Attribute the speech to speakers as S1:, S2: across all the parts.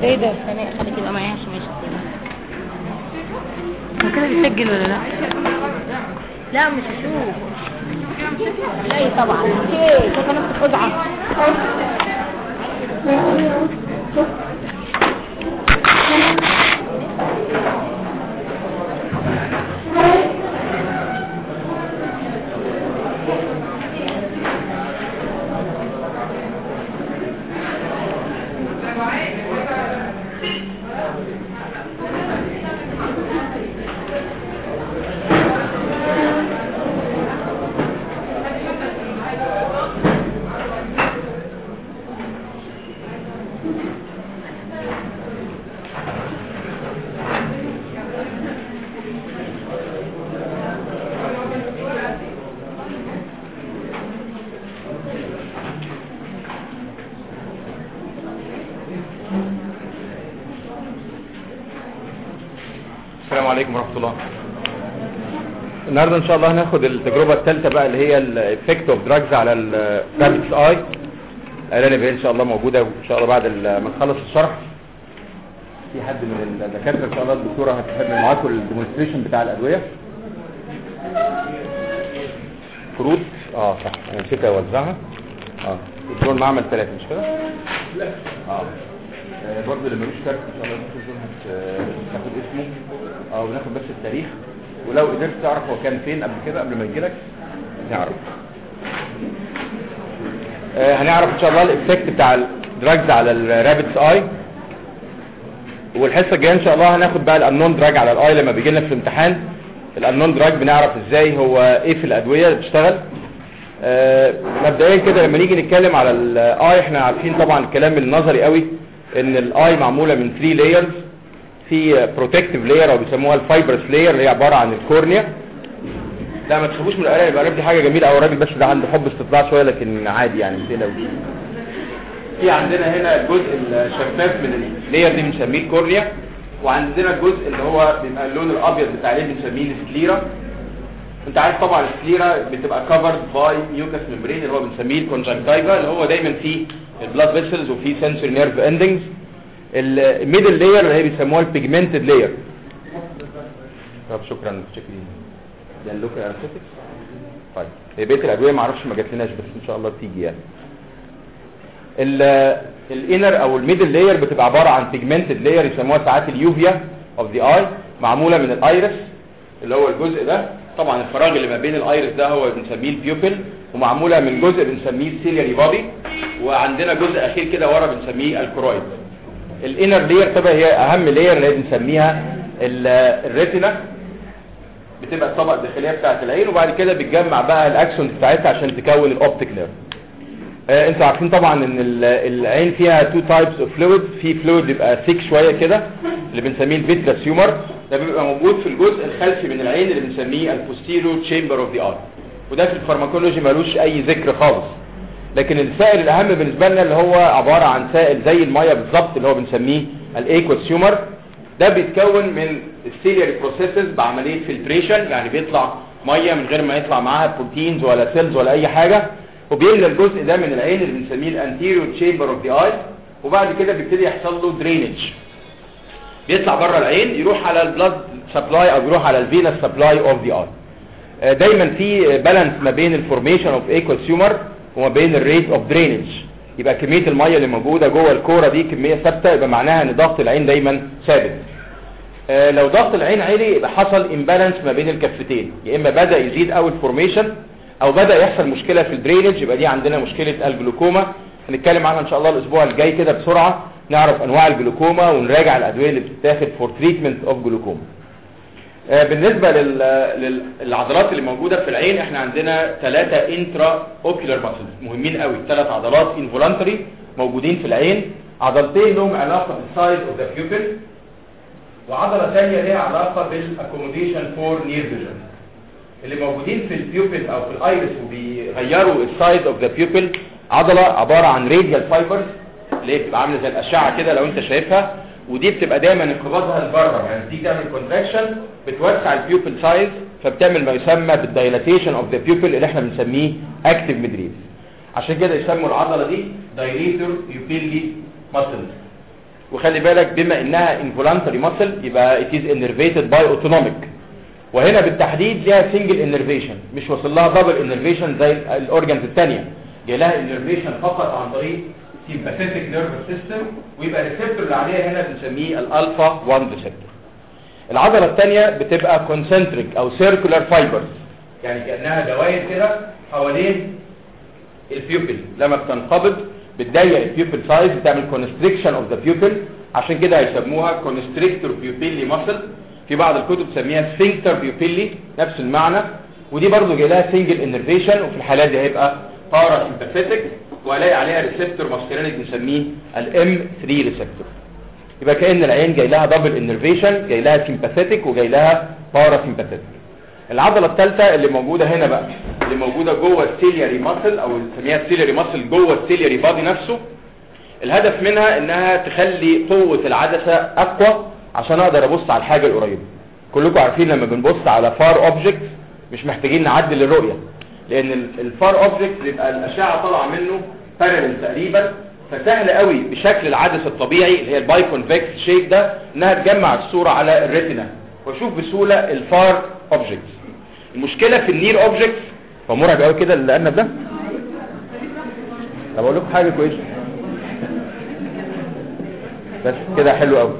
S1: ايه ده
S2: ثانية خليك يبقى معايا عشان ما يشتغل هو كده بيسجل ولا لا؟ لا مش هشوف لا طبعا اوكي شوف نفس الخدعة
S3: السلام عليكم ورحمة الله النهاردة ان شاء الله هناخد التجربة الثالثة بقى اللي هي الافكت اوف دراجز على الرابتس اي الان ان شاء الله موجودة ان شاء الله بعد ال- ما نخلص الشرح في حد من الدكاترة ان شاء الله الدكتورة هتكمل معاكم الديمونستريشن بتاع الادوية فروت اه صح انا نسيت اوزعها اه دول معمل ثلاثة مش كده؟ اه آه، برضه اللي ملوش كارت ان شاء الله الدكتور دول هت- هتاخد اسمه اه وناخد بس التاريخ ولو قدرت تعرف هو كان فين قبل كده قبل ما يجيلك نعرف آه، هنعرف ان شاء الله الافكت بتاع الدراجز على الرابتس اي والحصه الجايه ان شاء الله هناخد بقى الانون دراج على الاي لما بيجي لنا في الامتحان الانون دراج بنعرف ازاي هو ايه في الادويه اللي بتشتغل آه، مبدئيا كده لما نيجي نتكلم على الاي احنا عارفين طبعا الكلام النظري قوي ان الاي معموله من 3 لايرز في بروتكتيف لاير او بيسموها الفايبرس لاير اللي هي عباره عن الكورنيا لا ما تخافوش من القرايه القرايه دي حاجه جميله قوي الراجل بس ده عنده حب استطلاع شويه لكن عادي يعني ما تقلقوش في عندنا هنا الجزء الشفاف من اللاير دي بنسميه الكورنيا وعندنا الجزء اللي هو بيبقى اللون الابيض بتاع اللي بنسميه السكليرا انت عارف طبعا السكليرا بتبقى كفرد باي ميوكس ممبرين اللي هو بنسميه الكونجكتيفا اللي هو دايما فيه البلاد فيسلز وفيه سنسوري نيرف اندنجز الميدل لاير اللي هي بيسموها البيجمنتد لاير طب شكرا شكرا ده اللوكال انستيكس طيب هي بقيه الادويه ما اعرفش ما جاتلناش بس ان شاء الله تيجي يعني الانر او الميدل لاير بتبقى عباره عن بيجمنتد لاير يسموها ساعات اليوفيا اوف ذا اي معموله من الايرس اللي هو الجزء ده طبعا الفراغ اللي ما بين الايرس ده هو بنسميه البيوبل ومعموله من جزء بنسميه السيلياري بادي وعندنا جزء اخير كده ورا بنسميه الكرويد الانر لاير طبعا هي اهم لاير اللي هي بنسميها ال- الريتنا بتبقى الطبقه الداخليه بتاعه العين وبعد كده بتجمع بقى الاكسون بتاعتها عشان تكون الاوبتيك نيرف آه انتوا عارفين طبعا ان ال- العين فيها تو تايبس اوف فلويد في فلويد بيبقى ثيك شويه كده اللي بنسميه الفيترس هيومر ده بيبقى موجود في الجزء الخلفي من العين اللي بنسميه البوستيرو تشامبر اوف ذا اي وده في الفارماكولوجي ملوش اي ذكر خالص لكن السائل الاهم بالنسبه لنا اللي هو عباره عن سائل زي الميه بالظبط اللي هو بنسميه الايكوس هيومر ده بيتكون من السيلياري بروسيسز بعمليه فلتريشن يعني بيطلع ميه من غير ما يطلع معاها بروتينز ولا سيلز ولا اي حاجه وبيملى الجزء ده من العين اللي بنسميه الانتيريور تشامبر اوف ذا اي وبعد كده بيبتدي يحصل له درينج بيطلع بره العين يروح على البلاد سبلاي او يروح على الفينس سبلاي اوف ذا اي دايما في بالانس ما بين الفورميشن اوف ايكوال هيومر وما بين الريت اوف درينج يبقى كميه الميه اللي موجوده جوه الكوره دي كميه ثابته يبقى معناها ان ضغط العين دايما ثابت آه، لو ضغط العين عالي يبقى حصل امبالانس ما بين الكفتين يا اما بدا يزيد قوي الفورميشن او بدا يحصل مشكله في الدرينج يبقى دي عندنا مشكله الجلوكوما هنتكلم عنها ان شاء الله الاسبوع الجاي كده بسرعه نعرف انواع الجلوكوما ونراجع الادويه اللي بتتاخد فور تريتمنت اوف جلوكوما آه، بالنسبة لل- للعضلات اللي موجودة في العين احنا عندنا ثلاثة انترا اوكيولار ماسلز مهمين قوي ثلاث عضلات انفولانتري موجودين في العين عضلتين لهم علاقة بالسايز اوف ذا بيوبل وعضلة ثانية ليها علاقة بالاكوموديشن فور نير فيجن اللي موجودين في البيوبل او في الايرس وبيغيروا السايز اوف ذا بيوبل عضلة عبارة عن راديال فايبرز اللي هي بتبقى عاملة زي الاشعة كده لو انت شايفها ودي بتبقى دايما انقباضها لبره يعني تيجي تعمل كونتراكشن بتوسع البيوبل سايز فبتعمل ما يسمى بالدايلاتيشن اوف ذا بيوبل اللي احنا بنسميه اكتيف ميدريز عشان كده يسموا العضله دي دايليتور بيوبيلي ماسل وخلي بالك بما انها involuntary muscle يبقى it is innervated by autonomic وهنا بالتحديد ليها single innervation مش وصل لها double innervation زي الاورجنز الثانيه جاي لها innervation فقط عن طريق sympathetic nervous system ويبقى الريسبتور اللي عليها هنا بنسميه الالفا 1 ريسبتور العضله الثانيه بتبقى concentric او circular fibers يعني كانها دوائر كده حوالين البيوبل لما بتنقبض بتضيق البيوبل سايز بتعمل كونستريكشن اوف ذا بيوبل عشان كده هيسموها كونستريكتور بيوبيلي ماسل في بعض الكتب تسميها سفنكتر بيوبيلي نفس المعنى ودي برضو جاي لها سنجل انرفيشن وفي الحالات دي هيبقى بارا سمباثيتك وهلاقي عليها ريسبتور ماسكرينيك بنسميه الام 3 ريسبتور يبقى كأن العين جاي لها دبل انرفيشن جاي لها سمباثيتك وجاي لها بارا سمباثيتك العضله الثالثه اللي موجوده هنا بقى اللي موجوده جوه السيلياري ماسل او نسميها السيلياري ماسل جوه السيلياري بادي نفسه الهدف منها انها تخلي قوه العدسه اقوى عشان اقدر ابص على الحاجه القريبه كلكم عارفين لما بنبص على فار اوبجكت مش محتاجين نعدل الرؤيه لان الفار اوبجكت بيبقى الاشعه طالعه منه بارلل تقريبا فسهل قوي بشكل العدسه الطبيعي اللي هي الباي كونفكس شيب ده انها تجمع الصوره على الريتنا واشوف بسهوله الفار اوبجكتس المشكله في النير اوبجكتس هو مرعب قوي كده اللي قلنا ده طب اقول لكم حاجه كويسه بس كده حلو قوي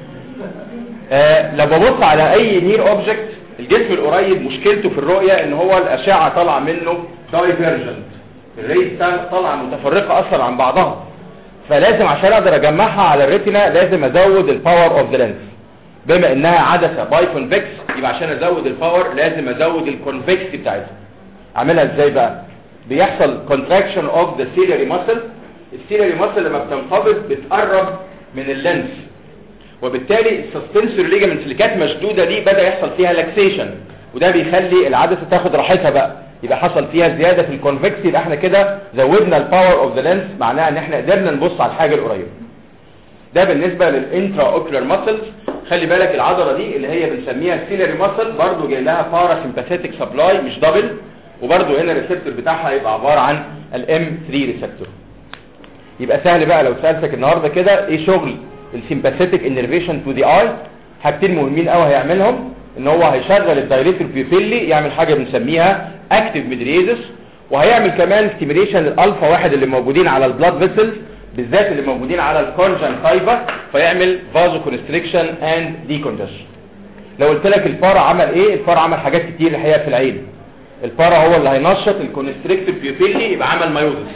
S3: آه لما ببص على اي نير اوبجكت الجسم القريب مشكلته في الرؤيه ان هو الاشعه طالعه منه دايفرجنت الريز طالعه متفرقه اصلا عن بعضها فلازم عشان اقدر اجمعها على الريتنا لازم ازود الباور اوف ذا لينس بما انها عدسه باي كونفكس يبقى عشان ازود الباور لازم ازود الكونفكسيتي بتاعتها اعملها ازاي بقى بيحصل كونتراكشن اوف ذا سيلري ماسل السيلري ماسل لما بتنقبض بتقرب من اللينس وبالتالي السسبنسور ليجامنتس اللي كانت مشدوده دي بدا يحصل فيها لاكسيشن وده بيخلي العدسه تاخد راحتها بقى يبقى حصل فيها زياده في الكونفكسي يبقى احنا كده زودنا الباور اوف ذا لينس معناها ان احنا قدرنا نبص على الحاجه القريبه ده بالنسبه للانترا اوكلر ماسلز خلي بالك العضله دي اللي هي بنسميها السيلري ماسل برضو جاي لها بارا سمباثيتك سبلاي مش دبل وبرضو هنا الريسبتور بتاعها هيبقى عباره عن الام 3 ريسبتور يبقى سهل بقى لو سالتك النهارده كده ايه شغل السمباثيتك انرفيشن تو ذا اي حاجتين مهمين قوي هيعملهم ان هو هيشغل الدايريتور بيوبيلي يعمل حاجه بنسميها اكتيف ميدريزس وهيعمل كمان ستيميليشن الالفا واحد اللي موجودين على البلاد فيسلز بالذات اللي موجودين على الكونجن فايبر فيعمل فازو كونستريكشن اند ديكونجشن لو قلت لك الفار عمل ايه الفار عمل حاجات كتير الحقيقه في العين الفار هو اللي هينشط الكونستريكتيف بيوبيلي يبقى عمل مايوزس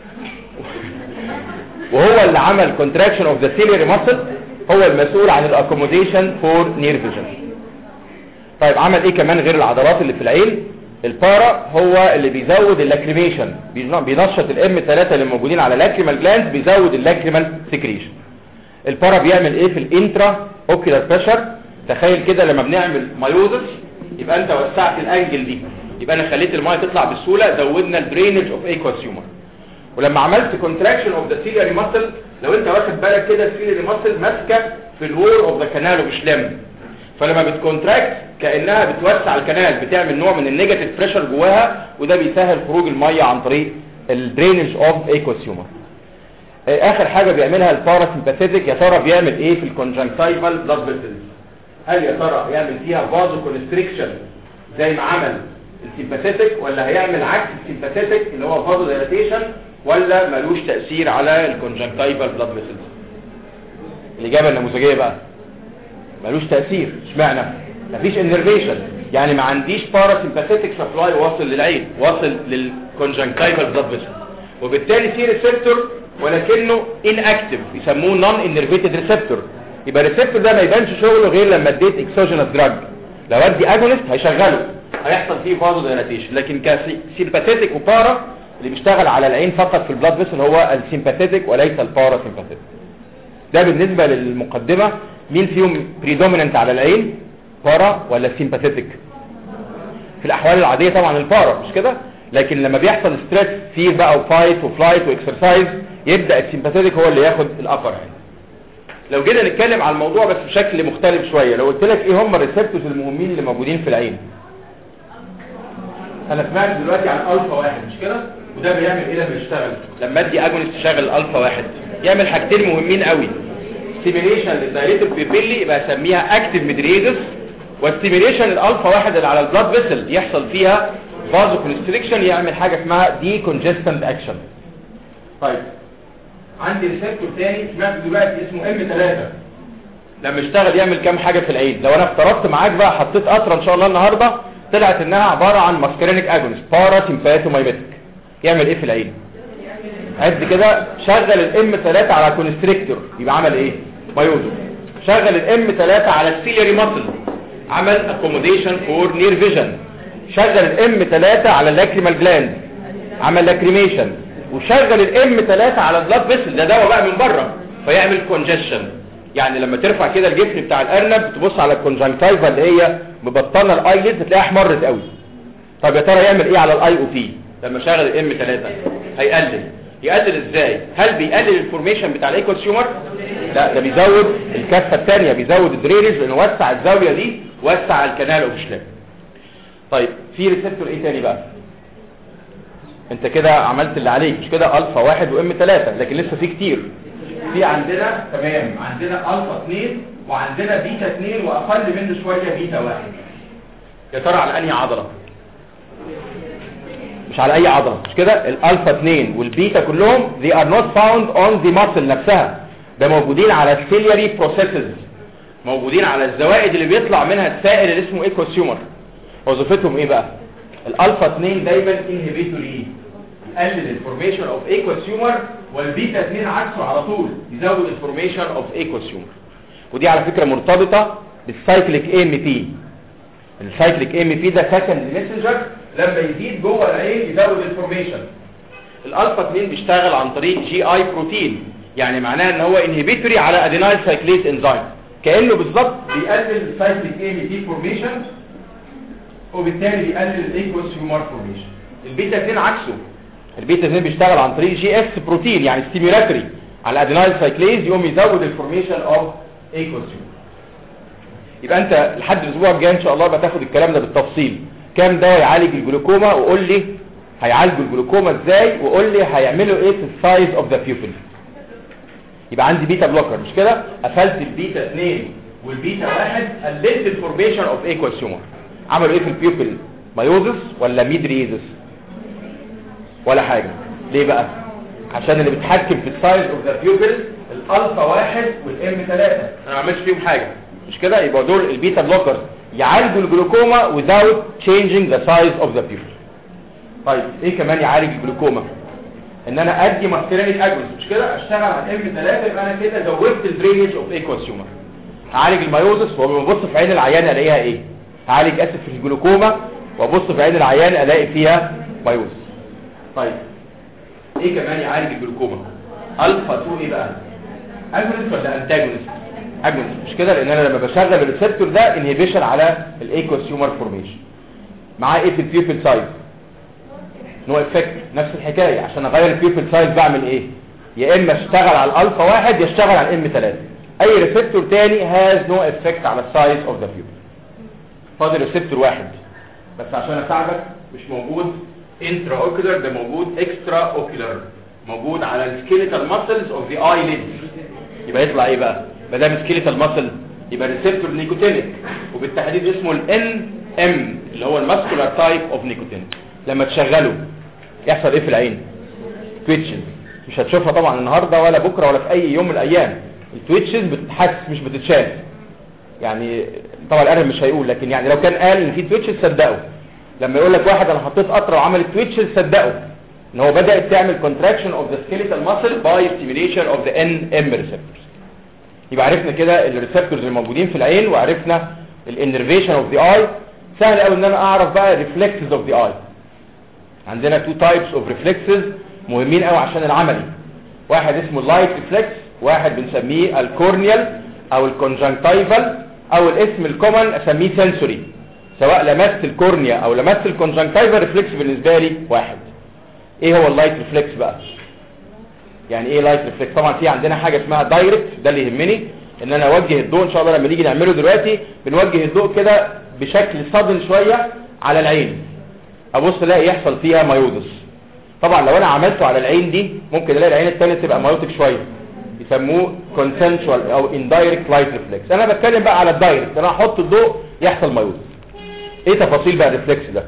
S3: وهو اللي عمل كونتراكشن اوف ذا سيلري ماسل هو المسؤول عن الاكوموديشن فور نير فيجن طيب عمل ايه كمان غير العضلات اللي في العين البارا هو اللي بيزود اللاكريميشن بينشط الام 3 اللي موجودين على لاكريمال جلاند بيزود اللاكريمال سكريشن البارا بيعمل ايه في الانترا اوكيولار بريشر تخيل كده لما بنعمل مايوزس يبقى انت وسعت الانجل دي يبقى انا خليت الميه تطلع بسهوله زودنا الدرينج اوف ايكوس هيومر ولما عملت كونتراكشن اوف ذا سيلري ماسل لو انت واخد بالك كده السيلري ماسل ماسكه في الوول اوف ذا كانال ومش لم فلما بتكونتراكت كانها بتوسع الكنال بتعمل نوع من النيجاتيف بريشر جواها وده بيسهل خروج الميه عن طريق الدرينج اوف ايكوسيومر اخر حاجه بيعملها الباراسمباثيتك يا ترى بيعمل ايه في الكونجنكتيفال بلاد فيسلز هل يا ترى يعمل فيها فازو كونستريكشن زي ما عمل السيمباثيتك ولا هيعمل عكس السيمباثيتك اللي هو فازو دايلاتيشن ولا ملوش تاثير على الكونجنكتيفال بلاد فيسلز الاجابه النموذجيه بقى ملوش تأثير اشمعنى مفيش انرفيشن يعني ما عنديش باراسمباثيتك سبلاي واصل للعين واصل للكونجنكتيفال بلاد فيسل وبالتالي في ريسبتور ولكنه ان اكتف يسموه نون انرفيتد ريسبتور يبقى الريسبتور ده ما يبانش شغله غير لما اديت اكسوجينوس دراج لو ادي اجونست هيشغله هيحصل فيه فازو دايلاتيشن لكن كسيمباثيتك وبارا اللي بيشتغل على العين فقط في البلاد فيسل هو السيمباثيتك وليس الباراسمباثيتك ده بالنسبه للمقدمه مين فيهم بريدوميننت على العين بارا ولا سيمباثيتك في الاحوال العاديه طبعا البارا مش كده لكن لما بيحصل ستريس فير بقى وفايت وفلايت واكسرسايز يبدا السيمباثيتك هو اللي ياخد الابر هاند لو جينا نتكلم على الموضوع بس بشكل مختلف شويه لو قلت لك ايه هم الريسبتورز المهمين اللي موجودين في العين انا سمعت دلوقتي عن الفا واحد مش كده وده بيعمل ايه لما يشتغل لما ادي اجونست يشغل الفا واحد يعمل حاجتين مهمين قوي ستيميليشن للدايريتد بيبيلي يبقى اسميها اكتيف ميدريزس والستيميليشن الالفا واحد اللي على البلاد فيسل يحصل فيها فازو كونستريكشن يعمل حاجه اسمها دي كونجستنت اكشن طيب عندي ريسبتور تاني سمعت دلوقتي اسمه ام 3 لما اشتغل يعمل كام حاجه في العين لو انا افترضت معاك بقى حطيت قطره ان شاء الله النهارده طلعت انها عباره عن ماسكرينيك اجونست بارا سيمباثومايميتيك يعمل ايه في العين قد كده شغل الام 3 على كونستريكتور يبقى عمل ايه مايوزو شغل الام 3 على السيلري ماسل عمل اكوموديشن فور نير فيجن شغل الام 3 على اللاكريمال جلاند عمل لاكريميشن وشغل الام 3 على البلاد فيسل ده دواء بقى من بره فيعمل كونجشن يعني لما ترفع كده الجفن بتاع الارنب تبص على الكونجنكتيفا اللي هي مبطنه الايليد هتلاقيها احمرت قوي طب يا ترى يعمل ايه على الاي او بي لما شغل الام 3 هيقلل يقلل ازاي هل بيقلل الفورميشن بتاع الايكوسيومر لا ده بيزود الكفه الثانيه بيزود الدرينج لانه وسع الزاويه دي وسع الكنال اوف شلاب طيب في ريسبتور ايه تاني بقى انت كده عملت اللي عليك مش كده الفا واحد وام 3 لكن لسه في كتير في عندنا تمام عندنا الفا 2 وعندنا بيتا 2 واقل منه شويه بيتا 1 يا ترى على انهي عضله مش على اي عضله مش كده الالفا 2 والبيتا كلهم they are not found on the muscle نفسها ده موجودين على السيلياري بروسيسز موجودين على الزوائد اللي بيطلع منها السائل اللي اسمه ايكوسيومر وظيفتهم ايه بقى الالفا 2 دايما انهبيتوري يقلل الفورميشن اوف ايكوسيومر والبيتا 2 عكسه على طول يزود الفورميشن اوف ايكوسيومر ودي على فكره مرتبطه بالسايكليك ام بي السايكليك ام بي ده سكند ميسنجر لما يزيد جوه العين يزود الفورميشن الالفا 2 بيشتغل عن طريق جي اي بروتين يعني معناه ان هو انهبيتوري على ادينايل سايكليز انزيم كانه بالظبط بيقلل السايكليك ام بي فورميشن وبالتالي بيقلل الايكوسيومر فورميشن البيتا 2 عكسه البيتا 2 بيشتغل عن طريق جي اس بروتين يعني ستيميولاتوري على ادينايل سايكليز يقوم يزود الفورميشن اوف ايكوسيومر يبقى انت لحد الاسبوع الجاي ان شاء الله بتاخد الكلام ده بالتفصيل كام دواء يعالج الجلوكوما وقول لي هيعالجوا الجلوكوما ازاي وقول لي هيعملوا ايه في السايز اوف ذا بيوبل يبقى عندي بيتا بلوكر مش كده قفلت البيتا 2 والبيتا 1 قللت الفورميشن اوف ايكوسيومر عملوا ايه في البيوبل مايوزس ولا ميدريزس ولا حاجه ليه بقى عشان اللي بيتحكم في السايز اوف ذا بيوبل الالفا 1 والام 3 انا ما عملتش فيهم حاجه مش كده يبقى دول البيتا بلوكرز يعالجوا الجلوكوما without changing the size of the pupil طيب ايه كمان يعالج الجلوكوما ان انا ادي ماسكرينيك اجونس مش كده اشتغل على ام 3 يبقى انا كده زودت الدرينج اوف ايكوسيومر هعالج الميوزس وببص في عين العيان الاقيها ايه هعالج اسف في الجلوكوما وابص في عين العيان الاقي فيها ميوزس طيب ايه كمان يعالج الجلوكوما الفا 2 ايه بقى اجونست ولا انتاجونست اجونست مش كده لان انا لما بشغل الريسبتور ده انهبيشن على الايكوسيومر فورميشن معاه ايه في البيوبل سايز نو افكت نفس الحكايه عشان اغير البيوبل سايز بعمل ايه يا اما اشتغل على الالفا واحد يا اشتغل على الام 3 اي ريسبتور تاني هاز نو افكت على السايز اوف ذا بيوبل فاضل ريسبتور واحد بس عشان اساعدك مش موجود انترا اوكيولار ده موجود اكسترا اوكيولار موجود على السكيليتال ماسلز اوف ذا اي ليد يبقى يطلع ايه بقى ما دام سكيليتال ماسل يبقى ريسبتور نيكوتينيك وبالتحديد اسمه الان ام اللي هو الماسكولار تايب اوف نيكوتين لما تشغله يحصل ايه في العين تويتشز مش هتشوفها طبعا النهارده ولا بكره ولا في اي يوم من الايام التويتشز بتتحس مش بتتشاف يعني طبعا الارهب مش هيقول لكن يعني لو كان قال ان في تويتشز صدقه لما يقول لك واحد انا حطيت قطره وعملت تويتشز صدقه ان هو بدات تعمل contraction of the skeletal muscle by stimulation of the NM receptors يبقى عرفنا كده الريسبتورز الموجودين في العين وعرفنا الانرفيشن اوف ذا اي سهل قوي ان انا اعرف بقى ريفلكسز اوف ذا اي عندنا تو تايبس اوف ريفلكسز مهمين قوي عشان العملي واحد اسمه اللايت ريفلكس واحد بنسميه الكورنيال او الكونجنكتيفال او الاسم الكومن اسميه سنسوري سواء لمست الكورنيا او لمست الكونجنكتيفال ريفلكس بالنسبه لي واحد ايه هو اللايت ريفلكس بقى يعني ايه لايت ريفلكس طبعا في عندنا حاجه اسمها دايركت ده اللي يهمني ان انا اوجه الضوء ان شاء الله لما نيجي نعمله دلوقتي بنوجه الضوء كده بشكل صدن شويه على العين ابص الاقي يحصل فيها مايوزس طبعا لو انا عملته على العين دي ممكن الاقي العين الثانيه تبقى مايوتك شويه يسموه consensual او indirect light reflex انا بتكلم بقى على الدايركت انا احط الضوء يحصل مايوز ايه تفاصيل بقى الريفلكس ده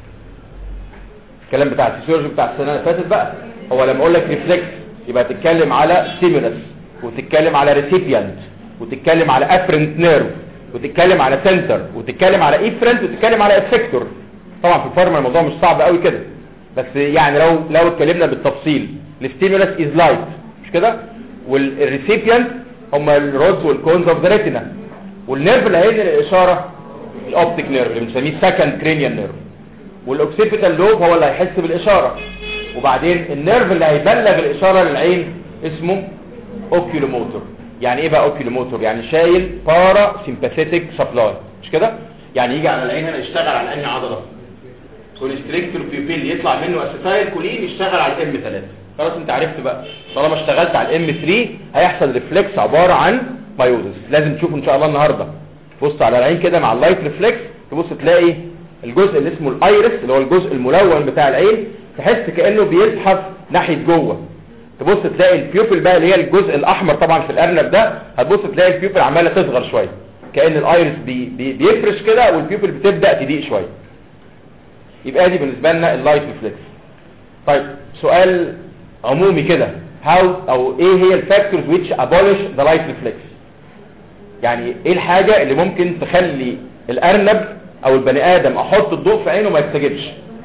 S3: الكلام بتاع الفسيولوجي بتاع السنه اللي فاتت بقى هو لما اقول لك ريفلكس يبقى تتكلم على ستيمولس وتتكلم على ريسيبيانت وتتكلم على افرنت نيرف وتتكلم على سنتر وتتكلم على ايفرنت وتتكلم على افكتور طبعا في الفارما الموضوع مش صعب قوي كده بس يعني لو لو اتكلمنا بالتفصيل الستيمولس از لايت مش كده والريسيبيانت هم الرودز والكونز اوف ذا ريتنا والنيرف اللي هينقل الاشاره الاوبتيك نيرف اللي بنسميه سكند كرينيال نيرف والاوكسيبيتال لوب هو اللي هيحس بالاشاره وبعدين النيرف اللي هيبلغ الاشاره للعين اسمه اوكيولوموتور يعني ايه بقى اوكيولوموتور يعني شايل بارا سيمباثيتك سبلاي مش كده يعني يجي على العين هنا يشتغل على انهي عضله كونستريكتور بيبيل يطلع منه اسيتايل كولين يشتغل على الام 3 خلاص انت عرفت بقى طالما اشتغلت على الام 3 هيحصل ريفلكس عباره عن مايوزس لازم تشوفه ان شاء الله النهارده بص على العين كده مع اللايت ريفلكس تبص تلاقي الجزء اللي اسمه الايرس اللي هو الجزء الملون بتاع العين تحس كانه بيزحف ناحيه جوه تبص تلاقي البيوبل بقى اللي هي الجزء الاحمر طبعا في الارنب ده هتبص تلاقي البيوبل عماله تصغر شويه كان الايرس بي بي بيفرش كده والبيوبل بتبدا تضيق شويه يبقى دي بالنسبه لنا اللايت ريفلكس طيب سؤال عمومي كده هاو او ايه هي الفاكتورز which abolish the light reflex يعني ايه الحاجة اللي ممكن تخلي الارنب او البني ادم احط الضوء في عينه ما يستجبش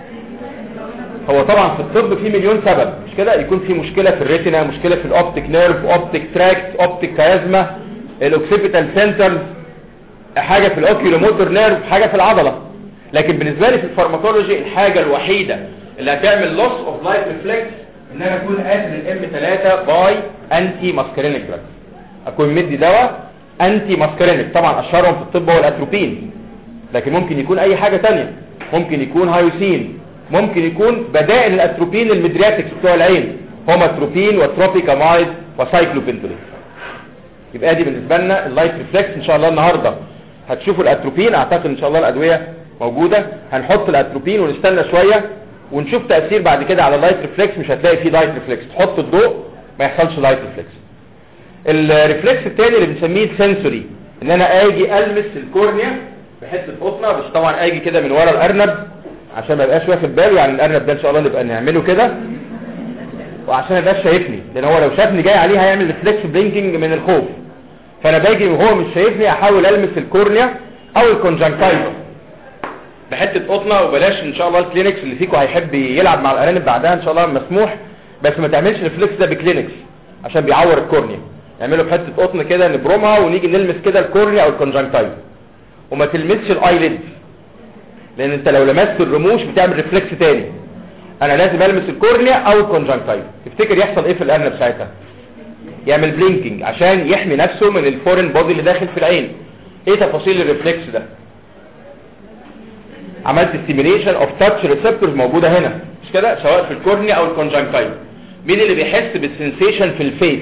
S3: هو طبعا في الطب في مليون سبب مش كده يكون في مشكلة في الريتنا مشكلة في الاوبتيك نيرف اوبتيك تراكت اوبتيك كيازما الاوكسيبيتال سنترز حاجة في الاوكيولوموتور نيرف حاجة في العضلة لكن بالنسبة لي في الفارماكولوجي الحاجة الوحيدة اللي هتعمل loss of light reflex ان انا اكون قاتل الام 3 باي انتي ماسكرينيك دراج اكون مدي دواء انتي ماسكرينيك طبعا اشهرهم في الطب هو الاتروبين لكن ممكن يكون اي حاجة تانية ممكن يكون هايوسين ممكن يكون بدائل الاتروبين المدرياتكس بتوع العين هوماتروبين وتروبيكامايد وسايكلوبنتولين يبقى دي بالنسبة لنا اللايت ريفلكس ان شاء الله النهاردة هتشوفوا الاتروبين اعتقد ان شاء الله الادوية موجودة هنحط الاتروبين ونستنى شوية ونشوف تأثير بعد كده على اللايت ريفلكس مش هتلاقي فيه لايت ريفلكس تحط الضوء ما يحصلش لايت ريفلكس الريفلكس الثاني اللي بنسميه السنسوري ان انا اجي المس الكورنيا بحته قطنه بس طبعا اجي كده من ورا الارنب عشان ما يبقاش واخد باله يعني الارنب ده ان شاء الله نبقى نعمله كده وعشان ما يبقاش شايفني لان هو لو شافني جاي عليه هيعمل ريفلكس بلينكينج من الخوف فانا باجي وهو مش شايفني احاول المس الكورنيا او الكونجنكتيفا بحته قطنه وبلاش ان شاء الله الكلينكس اللي فيكم هيحب يلعب مع الارانب بعدها ان شاء الله مسموح بس ما تعملش الريفلكس ده بكلينكس عشان بيعور الكورنيا نعمله بحته قطن كده نبرمها ونيجي نلمس كده الكورنيا او الكونجنكتيف وما تلمسش الايليد لان انت لو لمست الرموش بتعمل ريفلكس تاني انا لازم المس الكورنيا او الكونجنكتيف تفتكر يحصل ايه في الارنب ساعتها يعمل بلينكينج عشان يحمي نفسه من الفورين بودي اللي داخل في العين ايه تفاصيل الريفلكس ده عملت ستيميليشن اوف تاتش ريسبتورز موجوده هنا مش كده سواء في الكورنيا او الكونجنكتيف مين اللي بيحس بالسنسيشن في الفيس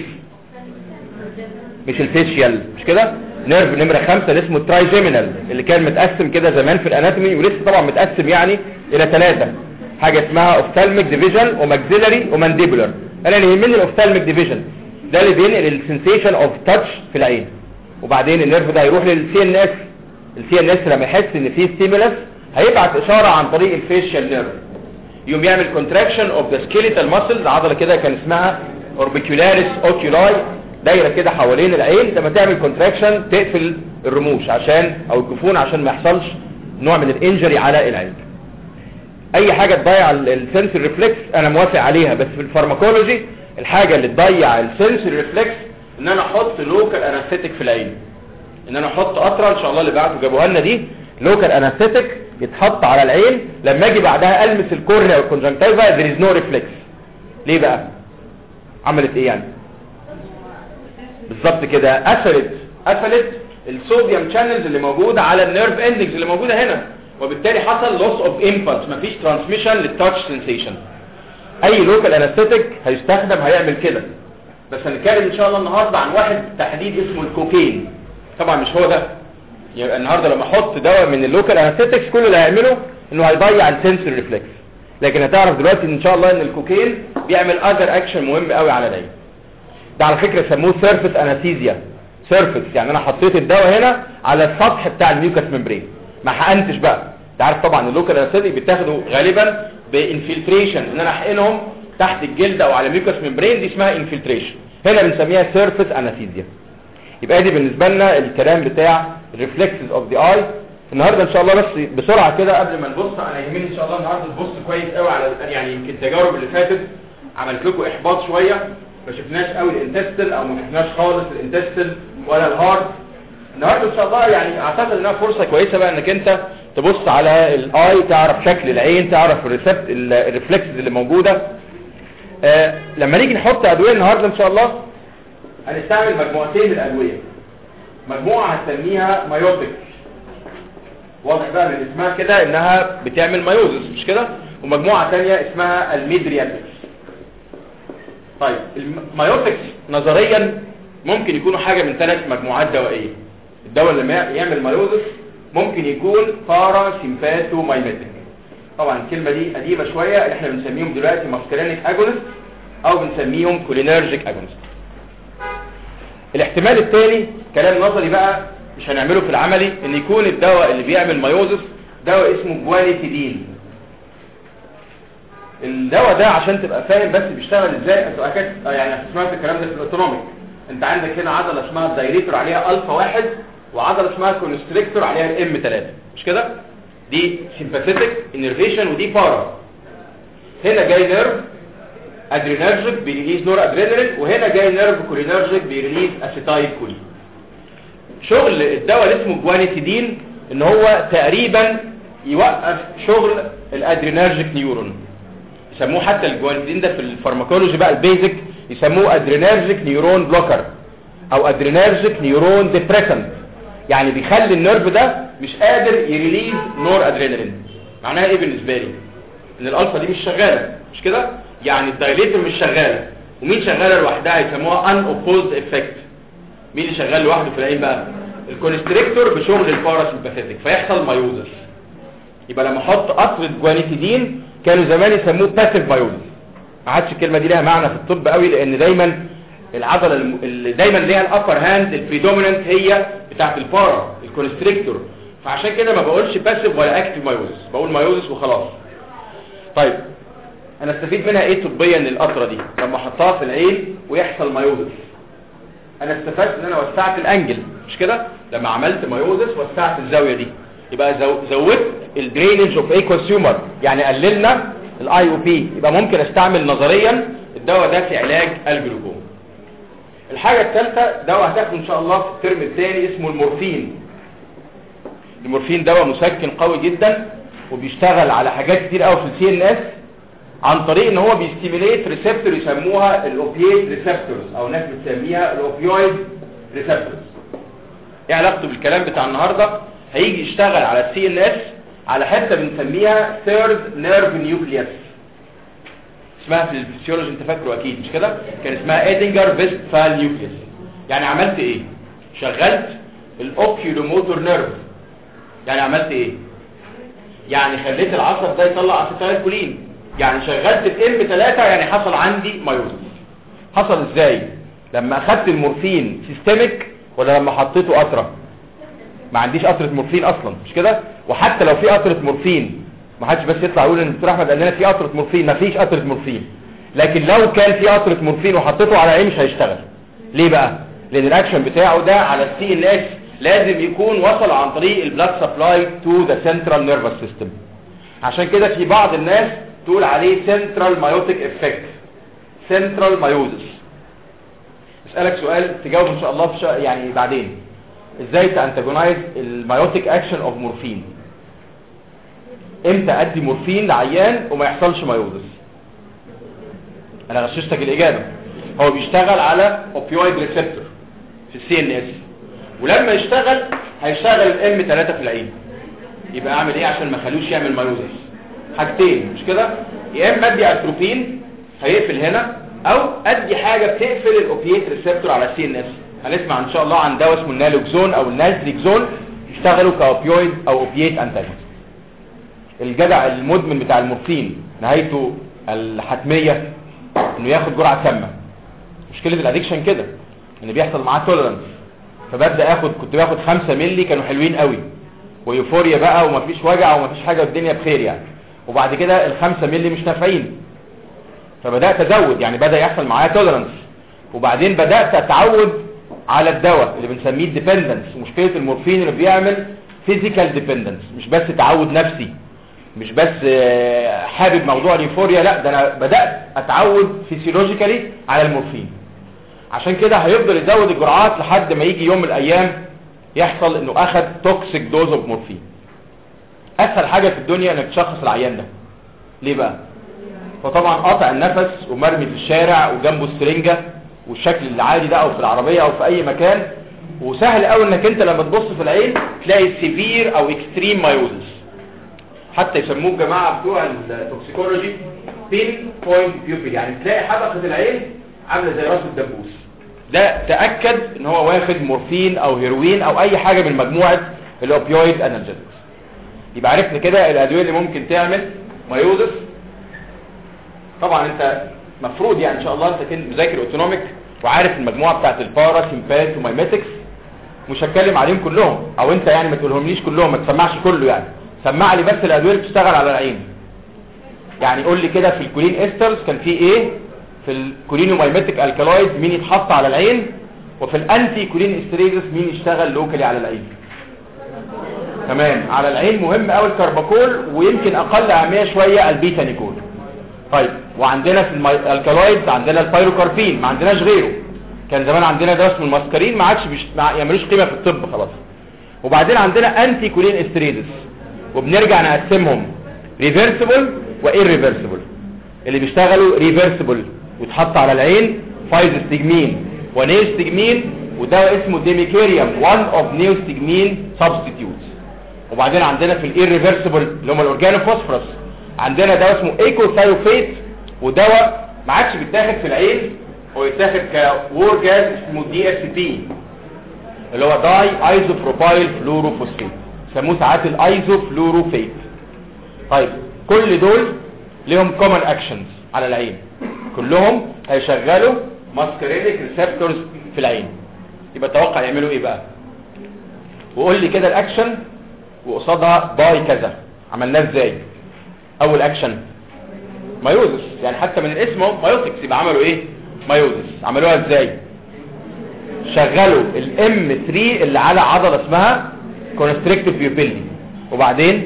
S3: مش الفيشيال مش كده نيرف نمره خمسة اللي اسمه الترايجيمينال اللي كان متقسم كده زمان في الاناتومي ولسه طبعا متقسم يعني الى ثلاثة حاجة اسمها اوفتالميك ديفيجن وماكسيلاري ومانديبولار انا اللي يهمني الاوفتالميك ديفيجن ده اللي بينقل السنسيشن اوف تاتش في العين وبعدين النيرف ده هيروح للسي ان اس السي ان اس لما يحس ان فيه ستيمولس هيبعت اشارة عن طريق الفيشيال نيرف يوم يعمل كونتراكشن اوف ذا سكيليتال ماسلز عضله كده كان اسمها اوربيكولاريس اوكيولاي دايره كده حوالين العين لما تعمل كونتراكشن تقفل الرموش عشان او الجفون عشان ما يحصلش نوع من الانجري على العين اي حاجه تضيع السنسور ريفلكس انا موافق عليها بس في الفارماكولوجي الحاجه اللي تضيع السنسور ريفلكس ان انا احط لوكال انستيك في العين ان انا احط قطره ان شاء الله اللي بعده جابوها لنا دي لوكال انستيك يتحط على العين لما اجي بعدها المس الكورنيا والكونجنكتيفا there is no reflex ليه بقى عملت ايه يعني بالظبط كده قفلت قفلت الصوديوم شانلز اللي موجوده على النيرف اندكس اللي موجوده هنا وبالتالي حصل لوس اوف امبلس مفيش ترانسميشن للتاتش سنسيشن اي لوكال انستيك هيستخدم هيعمل كده بس هنتكلم ان شاء الله النهارده عن واحد تحديد اسمه الكوكين طبعا مش هو ده يبقى النهارده لما احط دواء من اللوكال انستيكس كل اللي هيعمله انه هيضيع السنسور ريفلكس لكن هتعرف دلوقتي ان شاء الله ان الكوكين بيعمل اذر اكشن مهم قوي على العين ده على فكره سموه سيرفيس انستيزيا سيرفيس يعني انا حطيت الدواء هنا على السطح بتاع الميوكس ممبرين ما حقنتش بقى انت عارف طبعا اللوكال انستيزيا بيتاخدوا غالبا بانفلتريشن ان انا احقنهم تحت الجلد او على ميوكس ممبرين دي اسمها انفلتريشن هنا بنسميها سيرفيس انستيزيا يبقى دي بالنسبه لنا الكلام بتاع ريفلكسز اوف ذا اي النهارده ان شاء الله بس بسرعه كده قبل ما نبص انا يهمني ان شاء الله النهارده نبص كويس قوي على يعني يمكن التجارب اللي فاتت عملت لكم احباط شويه ما شفناش قوي الانتستل او ما شفناش خالص الانتستل ولا الهارت النهارده ان شاء الله يعني اعتقد انها فرصه كويسه بقى انك انت تبص على الاي تعرف شكل العين تعرف الريسبت الريفلكسز اللي موجوده آه لما نيجي نحط ادويه النهارده ان شاء الله هنستعمل مجموعتين من الادويه مجموعه هنسميها مايوتكس واضح بقى من اسمها كده انها بتعمل مايوزس مش كده ومجموعه ثانيه اسمها الميدرياتكس طيب المايوتكس نظريا ممكن يكونوا حاجه من ثلاث مجموعات دوائيه الدواء اللي يعمل مايوزس ممكن يكون بارا سيمباتو مايميتك طبعا الكلمه دي قديمه شويه احنا بنسميهم دلوقتي ماسكرينيك اجونست او بنسميهم كولينرجيك اجونست الاحتمال الثاني كلام نظري بقى مش هنعمله في العملي ان يكون الدواء اللي بيعمل مايوزس دواء اسمه جوانيتيدين الدواء ده عشان تبقى فاهم بس بيشتغل ازاي انتوا اكيد يعني سمعت الكلام ده في الاوتونوميك انت عندك هنا عضله اسمها الدايريتور عليها الفا واحد وعضله اسمها كونستريكتور عليها الام 3 مش كده دي سيمباثيتك انرفيشن ودي بارا هنا جاي نيرف ادرينرجيك بيريليز نور ادرينالين وهنا جاي نيرف كولينرجيك بيريليز اسيتايل كولين شغل الدواء اللي اسمه جوانيتيدين ان هو تقريبا يوقف شغل الادرينرجيك نيورون يسموه حتى الجوانيتيدين ده في الفارماكولوجي بقى البيزك يسموه ادرينرجيك نيورون بلوكر او ادرينرجيك نيورون ديبريسنت يعني بيخلي النيرف ده مش قادر يريليز نور ادرينالين معناها ايه بالنسبه لي ان الالفا دي مش شغاله مش كده يعني الدايليتر مش شغاله ومين شغاله لوحدها يسموها ان اوبوزد افكت مين اللي شغال لوحده في العين بقى الكونستريكتور بشغل الباراسمباثيك فيحصل مايوزس يبقى لما احط قطره جوانيتيدين كانوا زمان يسموه باسيف مايوزس ما عادش الكلمه دي لها معنى في الطب قوي لان دايما العضله اللي دايما ليها الابر هاند البريدوميننت هي بتاعه البارا الكونستريكتور فعشان كده ما بقولش باسيف ولا اكتيف مايوزس بقول مايوزس وخلاص طيب انا استفيد منها ايه طبيا القطره دي لما احطها في العين ويحصل مايوزس انا استفدت ان انا وسعت الانجل مش كده لما عملت مايوزس وسعت الزاويه دي يبقى زو... زودت الدرينج اوف اي كونسيومر يعني قللنا الاي او بي يبقى ممكن استعمل نظريا الدواء ده في علاج الجلوكوم الحاجه الثالثه دواء هتاخده ان شاء الله في الترم الثاني اسمه المورفين المورفين دواء مسكن قوي جدا وبيشتغل على حاجات كتير قوي في السي ان اس عن طريق ان هو بيستيميليت ريسبتور يسموها الاوبييد ريسبتورز او ناس بتسميها الاوبيويد ريسبتورز ايه علاقته بالكلام بتاع النهارده هيجي يشتغل على السي ان اس على حته بنسميها ثيرد نيرف نيوكليوس اسمها في الفسيولوجي انت فاكره اكيد مش كده كان اسمها ايدنجر فيست فال نيوكليوس يعني عملت ايه شغلت الاوكيولوموتور نيرف يعني عملت ايه يعني خليت العصب ده يطلع اسيتايل كولين يعني شغلت الام 3 يعني حصل عندي مايوزس حصل ازاي لما اخدت المورفين سيستميك ولا لما حطيته قطره ما عنديش قطره مورفين اصلا مش كده وحتى لو في قطره مورفين ما حدش بس يطلع يقول ان الدكتور احمد قال لنا في قطره مورفين ما فيش قطره مورفين لكن لو كان في قطره مورفين وحطيته على عين مش هيشتغل ليه بقى لان الاكشن بتاعه ده على السي ان اس لازم يكون وصل عن طريق البلاد سبلاي تو ذا سنترال نيرفس سيستم عشان كده في بعض الناس تقول عليه سنترال مايوتيك افكت سنترال مايوزس اسالك سؤال تجاوب ان شاء الله في شا... يعني بعدين ازاي تانتاجونايز المايوتيك اكشن اوف مورفين امتى ادي مورفين لعيان وما يحصلش مايوزس انا غششتك الاجابه هو بيشتغل على اوبيويد ريسبتور في السي ان اس ولما يشتغل هيشتغل الام 3 في العين يبقى اعمل ايه عشان ما اخلوش يعمل مايوزس حاجتين مش كده يا اما ادي اتروبين هيقفل هنا او ادي حاجه بتقفل الاوبيات ريسبتور على السي ان اس هنسمع ان شاء الله عن دواء اسمه النالوكزون او النالتريكزون يشتغلوا كاوبيويد او اوبيات انتاجونست الجدع المدمن بتاع المورفين نهايته الحتميه انه ياخد جرعه سامه مشكله الادكشن كده ان بيحصل معاه توليرانس فببدا اخد كنت باخد 5 مللي كانوا حلوين قوي ويوفوريا بقى ومفيش وجع ومفيش حاجه والدنيا بخير يعني وبعد كده ال 5 مللي مش نافعين فبدات ازود يعني بدا يحصل معايا توليرانس وبعدين بدات اتعود على الدواء اللي بنسميه ديبندنس مشكله المورفين اللي بيعمل فيزيكال ديبندنس مش بس تعود نفسي مش بس آه، حابب موضوع اليوفوريا لا ده انا بدات اتعود فيسيولوجيكالي على المورفين عشان كده هيفضل يزود الجرعات لحد ما يجي يوم من الايام يحصل انه اخذ توكسيك دوز اوف مورفين اسهل حاجه في الدنيا انك تشخص العيان ده ليه بقى فطبعا قاطع النفس ومرمي في الشارع وجنبه السرنجه والشكل العادي ده او في العربيه او في اي مكان وسهل قوي انك انت لما تبص في العين تلاقي سيفير او اكستريم مايوزس حتى يسموه الجماعه بتوع التوكسيكولوجي بين بوينت بيوبل يعني تلاقي حلقه العين عامله زي راس الدبوس ده تاكد ان هو واخد مورفين او هيروين او اي حاجه من مجموعه الاوبيويد انالجيزكس يبقى عرفنا كده الادويه اللي ممكن تعمل مايوزس طبعا انت مفروض يعني ان شاء الله انت كنت مذاكر اوتونوميك وعارف المجموعه بتاعت البارا سيمبات ومايميتكس مش هتكلم عليهم كلهم او انت يعني ما تقولهمليش كلهم ما تسمعش كله يعني سمع لي بس الادويه اللي بتشتغل على العين يعني قول لي كده في الكولين استرز كان في ايه في الكولينومايميتيك الكالويد مين يتحط على العين وفي الانتي كولين استريزس مين يشتغل لوكالي على العين تمام على العين مهم قوي الكرباكول ويمكن اقل اهميه شويه البيتا نيكول طيب وعندنا في المي... الكالويد عندنا البايروكاربين ما عندناش غيره كان زمان عندنا ده اسمه الماسكارين ما عادش بيش... ما يعملوش قيمه في الطب خلاص وبعدين عندنا انتي كولين استريزس وبنرجع نقسمهم ريفرسبل وايريفرسبل اللي بيشتغلوا ريفرسبل ويتحط على العين فايزستجمين ونيوستجمين ودواء اسمه ديميكيريوم one of نيوستجمين substitutes وبعدين عندنا في الايريفرسبل اللي هم الاورجانوفوسفورس عندنا دواء اسمه ايكوثايوفيت ودواء ما عادش بيتاخد في العين هو يتاخد كوور جاز اسمه دي اس بي اللي هو داي ايزوبروبايل فلوروفوسفيت يسموه ساعات الايزوفلوروفيت طيب كل دول ليهم كومن اكشنز على العين كلهم هيشغلوا ماسكرينيك ريسبتورز في العين يبقى توقع يعملوا ايه بقى وقول لي كده الاكشن وقصادها باي كذا عملناه ازاي اول اكشن مايوزس يعني حتى من الاسم اهو مايوتكس يبقى عملوا ايه مايوزس عملوها ازاي شغلوا الام 3 اللي على عضله اسمها كونستريكتيف بيوبيلي وبعدين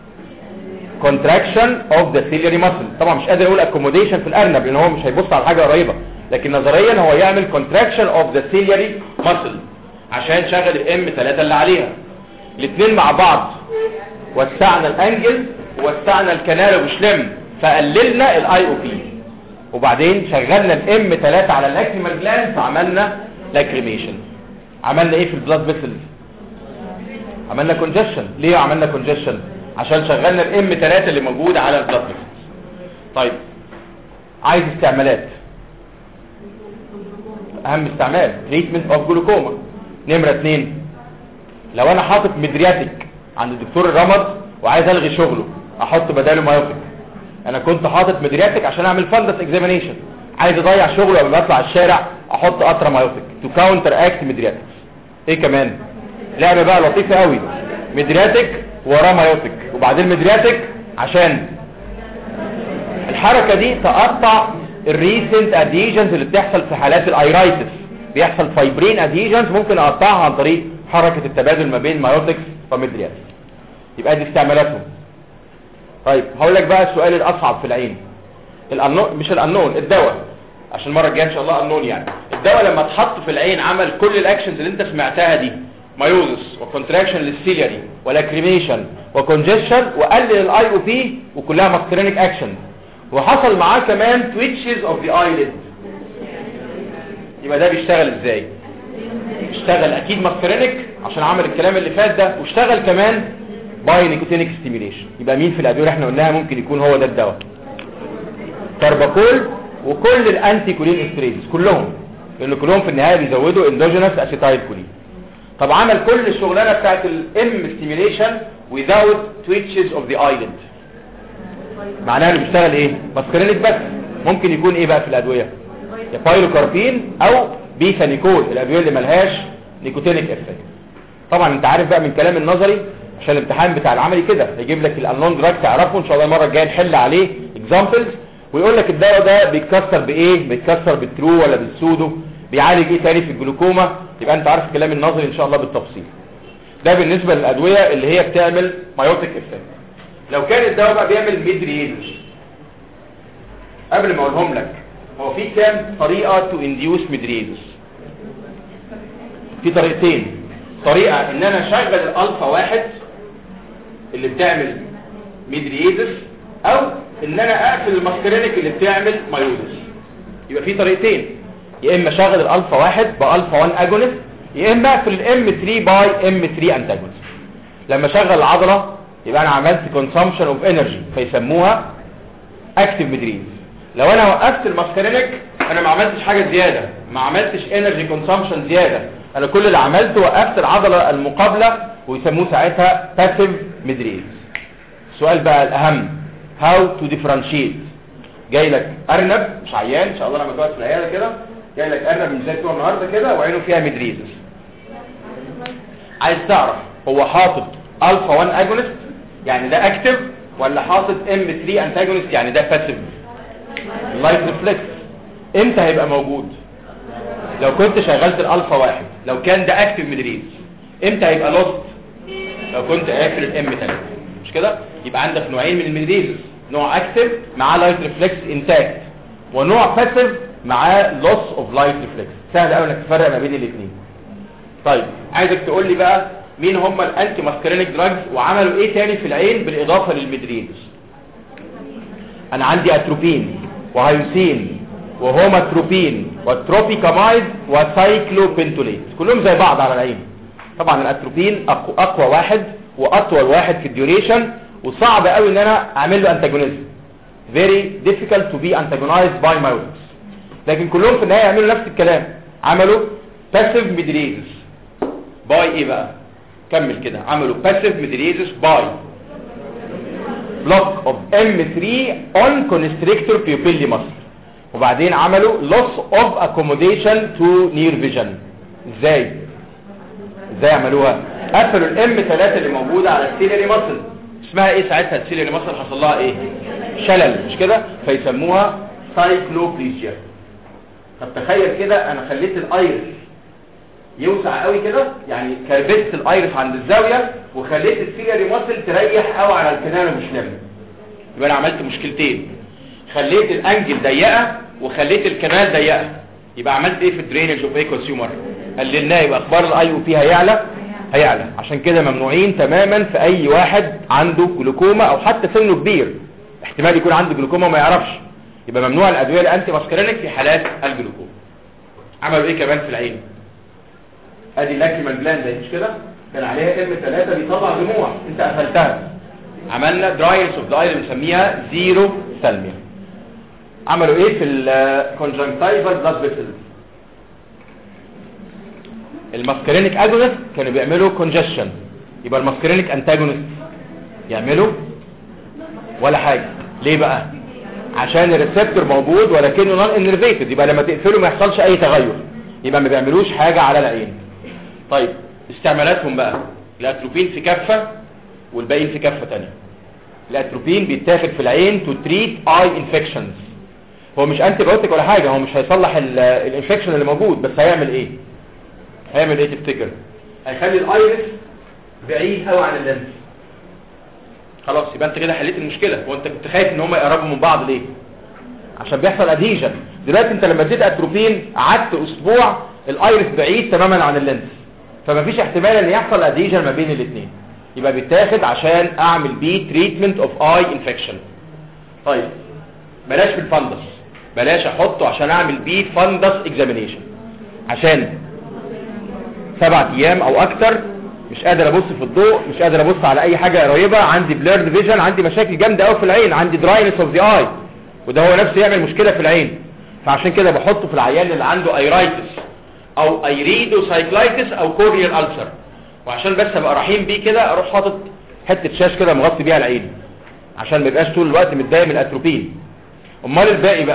S3: contraction of the ciliary muscle طبعا مش قادر اقول accommodation في الارنب لان هو مش هيبص على حاجه قريبه لكن نظريا هو يعمل contraction of the ciliary muscle عشان شغل الام 3 اللي عليها الاثنين مع بعض وسعنا الانجل ووسعنا الكنال وشلم فقللنا الاي او بي وبعدين شغلنا الام 3 على الاكريمال جلاند فعملنا لاكريميشن عملنا ايه في البلاد فيسلز عملنا كونجشن ليه عملنا كونجشن عشان شغلنا الام 3 اللي موجود على البلاد فيسلز طيب عايز استعمالات اهم استعمال تريتمنت اوف جلوكوما نمره 2 لو انا حاطط مدرياتيك عند الدكتور الرمد وعايز الغي شغله احط بداله مايوتيك انا كنت حاطط مدرياتيك عشان اعمل فندس اكزامينيشن عايز اضيع شغله قبل ما اطلع الشارع احط قطره مايوتيك تو كاونتر اكت مدرياتيك ايه كمان لعبه بقى لطيفه قوي مدرياتيك وراه مايوتيك وبعدين مدرياتيك عشان الحركه دي تقطع الريسنت اديجنز اللي بتحصل في حالات الايرايتس بيحصل فايبرين اديجنز ممكن اقطعها عن طريق حركه التبادل ما بين مايوتكس ومدرياتيك يبقى دي استعمالاتهم طيب هقول لك بقى السؤال الاصعب في العين الأنون مش الانون الدواء عشان المره الجايه ان شاء الله انون يعني الدواء لما اتحط في العين عمل كل الاكشنز اللي انت سمعتها دي مايوزس وكونتراكشن للسيلياري ولاكريميشن وكونجيشن وقلل الاي او بي وكلها ماسكرينيك اكشن وحصل معاه كمان تويتشز اوف ذا ايليد يبقى ده بيشتغل ازاي اشتغل اكيد ماسكرينيك عشان عمل الكلام اللي فات ده واشتغل كمان باي نيكوتينيك ستيميليشن يبقى مين في الادويه اللي احنا قلناها ممكن يكون هو ده الدواء كارباكول وكل الانتي كولين استريزز كلهم لان كلهم في النهايه بيزودوا اندوجينوس اسيتايل كولين طب عمل كل الشغلانه بتاعت الام ستيميليشن without twitches of the eyelid معناها اللي بيشتغل ايه ماسكرينيك بس ممكن يكون ايه بقى في الادويه يا بايروكاربين او بيثانيكول الادويه اللي ملهاش نيكوتينيك افكت طبعا انت عارف بقى من كلام النظري عشان الامتحان بتاع العملي كده هيجيب لك الانون دراج تعرفه ان شاء الله المره الجايه نحل عليه اكزامبلز ويقول لك الدواء ده بيتكسر بايه بيتكسر بالترو ولا بالسودو بيعالج ايه تاني في الجلوكوما يبقى انت عارف الكلام النظري ان شاء الله بالتفصيل ده بالنسبه للادويه اللي هي بتعمل مايوتيك افكت لو كان الدواء بقى بيعمل ميدريز قبل ما اقولهم لك هو في كام طريقه تو انديوس ميدريز في طريقتين طريقه ان انا اشغل الالفا واحد اللي بتعمل ميدريزس او ان انا اقفل الماسكرينيك اللي بتعمل مايوزس يبقى في طريقتين يا اما اشغل الالفا واحد بالفا 1 اجونست يا اما اقفل الام 3 باي ام 3 انتاجونست لما اشغل العضله يبقى انا عملت كونسامشن اوف انرجي فيسموها اكتيف ميدريز لو انا وقفت الماسكرينيك انا ما عملتش حاجه زياده ما عملتش انرجي كونسامشن زياده انا كل اللي عملته وقفت العضله المقابله ويسموه ساعتها باسيف ميدريز السؤال بقى الاهم هاو تو ديفرنشيت جاي لك ارنب مش عيان ان شاء الله لما تقعد في العياده كده جاي لك ارنب من زي بتوع النهارده كده وعينه فيها ميدريزس عايز تعرف هو حاطط الفا 1 اجونست يعني ده اكتف ولا حاطط ام 3 انتاجونست يعني ده باسيف اللايت ريفلكس امتى هيبقى موجود لو كنت شغلت الالفا واحد لو كان ده اكتف ميدريز امتى هيبقى لوست لو كنت قافل الام 3 مش كده يبقى عندك نوعين من الميدريز نوع اكتف معاه لايت ريفلكس انتاكت ونوع باسيف معاه لوس اوف لايت ريفلكس سهل قوي انك تفرق ما بين الاثنين طيب عايزك تقول لي بقى مين هم الانتي ماسكرينيك دراجز وعملوا ايه تاني في العين بالاضافه للميدريز انا عندي اتروبين وهيوسين وهوماتروبين والتروبيكامايد وسايكلوبنتوليت كلهم زي بعض على العين طبعا الاتروبين أقو اقوى واحد واطول واحد في الديوريشن وصعب قوي ان انا اعمل له انتاجونيزم very difficult to be antagonized by myotics لكن كلهم في النهايه يعملوا نفس الكلام عملوا passive midriasis باي ايه بقى كمل كده عملوا passive midriasis باي block of M3 on constrictor pupilli muscle وبعدين عملوا loss of accommodation to near vision ازاي ازاي عملوها قفلوا الام 3 اللي موجوده على السيلري ماسل اسمها ايه ساعتها السيلري ماسل حصل لها ايه شلل مش كده فيسموها سايكلوبليجيا طب تخيل كده انا خليت الايرس يوسع قوي كده يعني كربست الايرس عند الزاويه وخليت السيلري ماسل تريح قوي على الكنال مش لم يبقى انا عملت مشكلتين خليت الانجل ضيقه وخليت الكنال ضيقه يبقى عملت ايه في الدرينج اوف اي كونسيومر قللناه يبقى اخبار الاي او بي هيعلى هيعلى عشان كده ممنوعين تماما في اي واحد عنده جلوكوما او حتى سنه كبير احتمال يكون عنده جلوكوما وما يعرفش يبقى ممنوع الادويه الانتي ماسكرينيك في حالات الجلوكوما عملوا ايه كمان في العين ادي الاكريمال جلاند مش كده كان عليها ام 3 بيطلع دموع انت قفلتها عملنا دراينس اوف ذا اي بنسميها زيرو سلميا عملوا ايه في الكونجنكتيفال بلاد فيسلز الماسكرينيك اجونست كانوا بيعملوا كونجشن يبقى الماسكرينيك انتاجونست يعملوا ولا حاجه ليه بقى عشان الريسبتور موجود ولكنه نون انرفيتد يبقى لما تقفله ما يحصلش اي تغير يبقى ما بيعملوش حاجه على العين طيب استعمالاتهم بقى الاتروبين في كفه والباقيين في كفه ثانيه الاتروبين بيتاخد في العين تو تريت اي انفكشنز هو مش انتي بايوتيك ولا حاجه هو مش هيصلح الانفكشن اللي موجود بس هيعمل ايه هيعمل ايه تفتكر هيخلي الايرس بعيد قوي عن اللينس خلاص يبقى انت كده حليت المشكله هو انت كنت خايف ان هم يقربوا من بعض ليه عشان بيحصل ادهيجن دلوقتي انت لما اديت اتروبين قعدت اسبوع الايرس بعيد تماما عن اللينس فمفيش احتمال ان يحصل ادهيجن ما بين الاثنين يبقى بيتاخد عشان اعمل بيه تريتمنت اوف اي انفكشن طيب بلاش في الفندس بلاش احطه عشان اعمل بيه فندس اكزامينيشن عشان سبعة ايام او اكتر مش قادر ابص في الضوء مش قادر ابص على اي حاجة قريبة عندي بليرد فيجن عندي مشاكل جامدة قوي في العين عندي دراينس اوف ذا اي وده هو نفسه يعمل مشكلة في العين فعشان كده بحطه في العيان اللي عنده ايرايتس او ايريدو سايكلايتس او كوريال السر وعشان بس ابقى رحيم بيه كده اروح حاطط حتة شاش كده مغطي بيها العين عشان ما يبقاش طول الوقت متضايق من الاتروبين امال الباقي بقى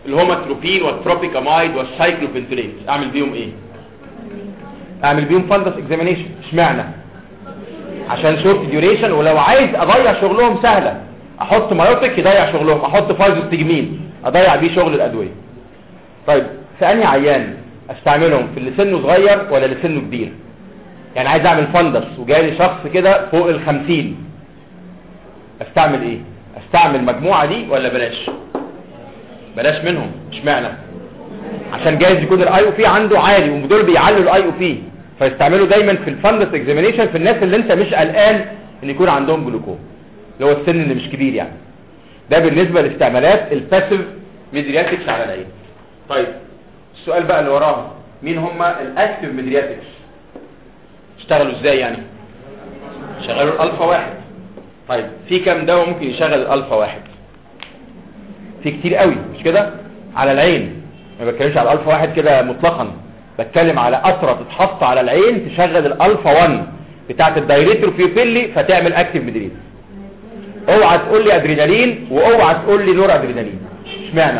S3: اللي هما التروبين والتروبيكامايد والسايكلوبنتوليت اعمل بيهم ايه اعمل بيهم فندس اكزامينيشن اشمعنى عشان شورت ديوريشن ولو عايز اضيع شغلهم سهله احط مايوتيك يضيع شغلهم احط فايزوستجمين اضيع بيه شغل الادويه طيب في انهي عيان استعملهم في اللي سنه صغير ولا اللي سنه كبير يعني عايز اعمل فندس وجاي لي شخص كده فوق الخمسين استعمل ايه استعمل المجموعه دي ولا بلاش بلاش منهم اشمعنى عشان جايز يكون الاي او بي عنده عالي ودول بيعلوا الاي او بي فيستعملوا دايما في الفندس اكزامينيشن في الناس اللي انت مش قلقان ان يكون عندهم جلوكوم اللي هو السن اللي مش كبير يعني ده بالنسبه لاستعمالات الباسيف ميدرياتكس على العين طيب السؤال بقى اللي وراه مين هم الاكتف ميدرياتكس اشتغلوا ازاي يعني شغلوا الالفا واحد طيب في كام دواء ممكن يشغل الالفا واحد في كتير قوي مش كده على العين ما بتكلمش على الالفا واحد كده مطلقا بتكلم على قطره تتحط على العين تشغل الالفا 1 بتاعه الدايريتور بيوبيلي فتعمل اكتف ميدريد اوعى تقول لي ادرينالين واوعى تقول لي نور ادرينالين اشمعنى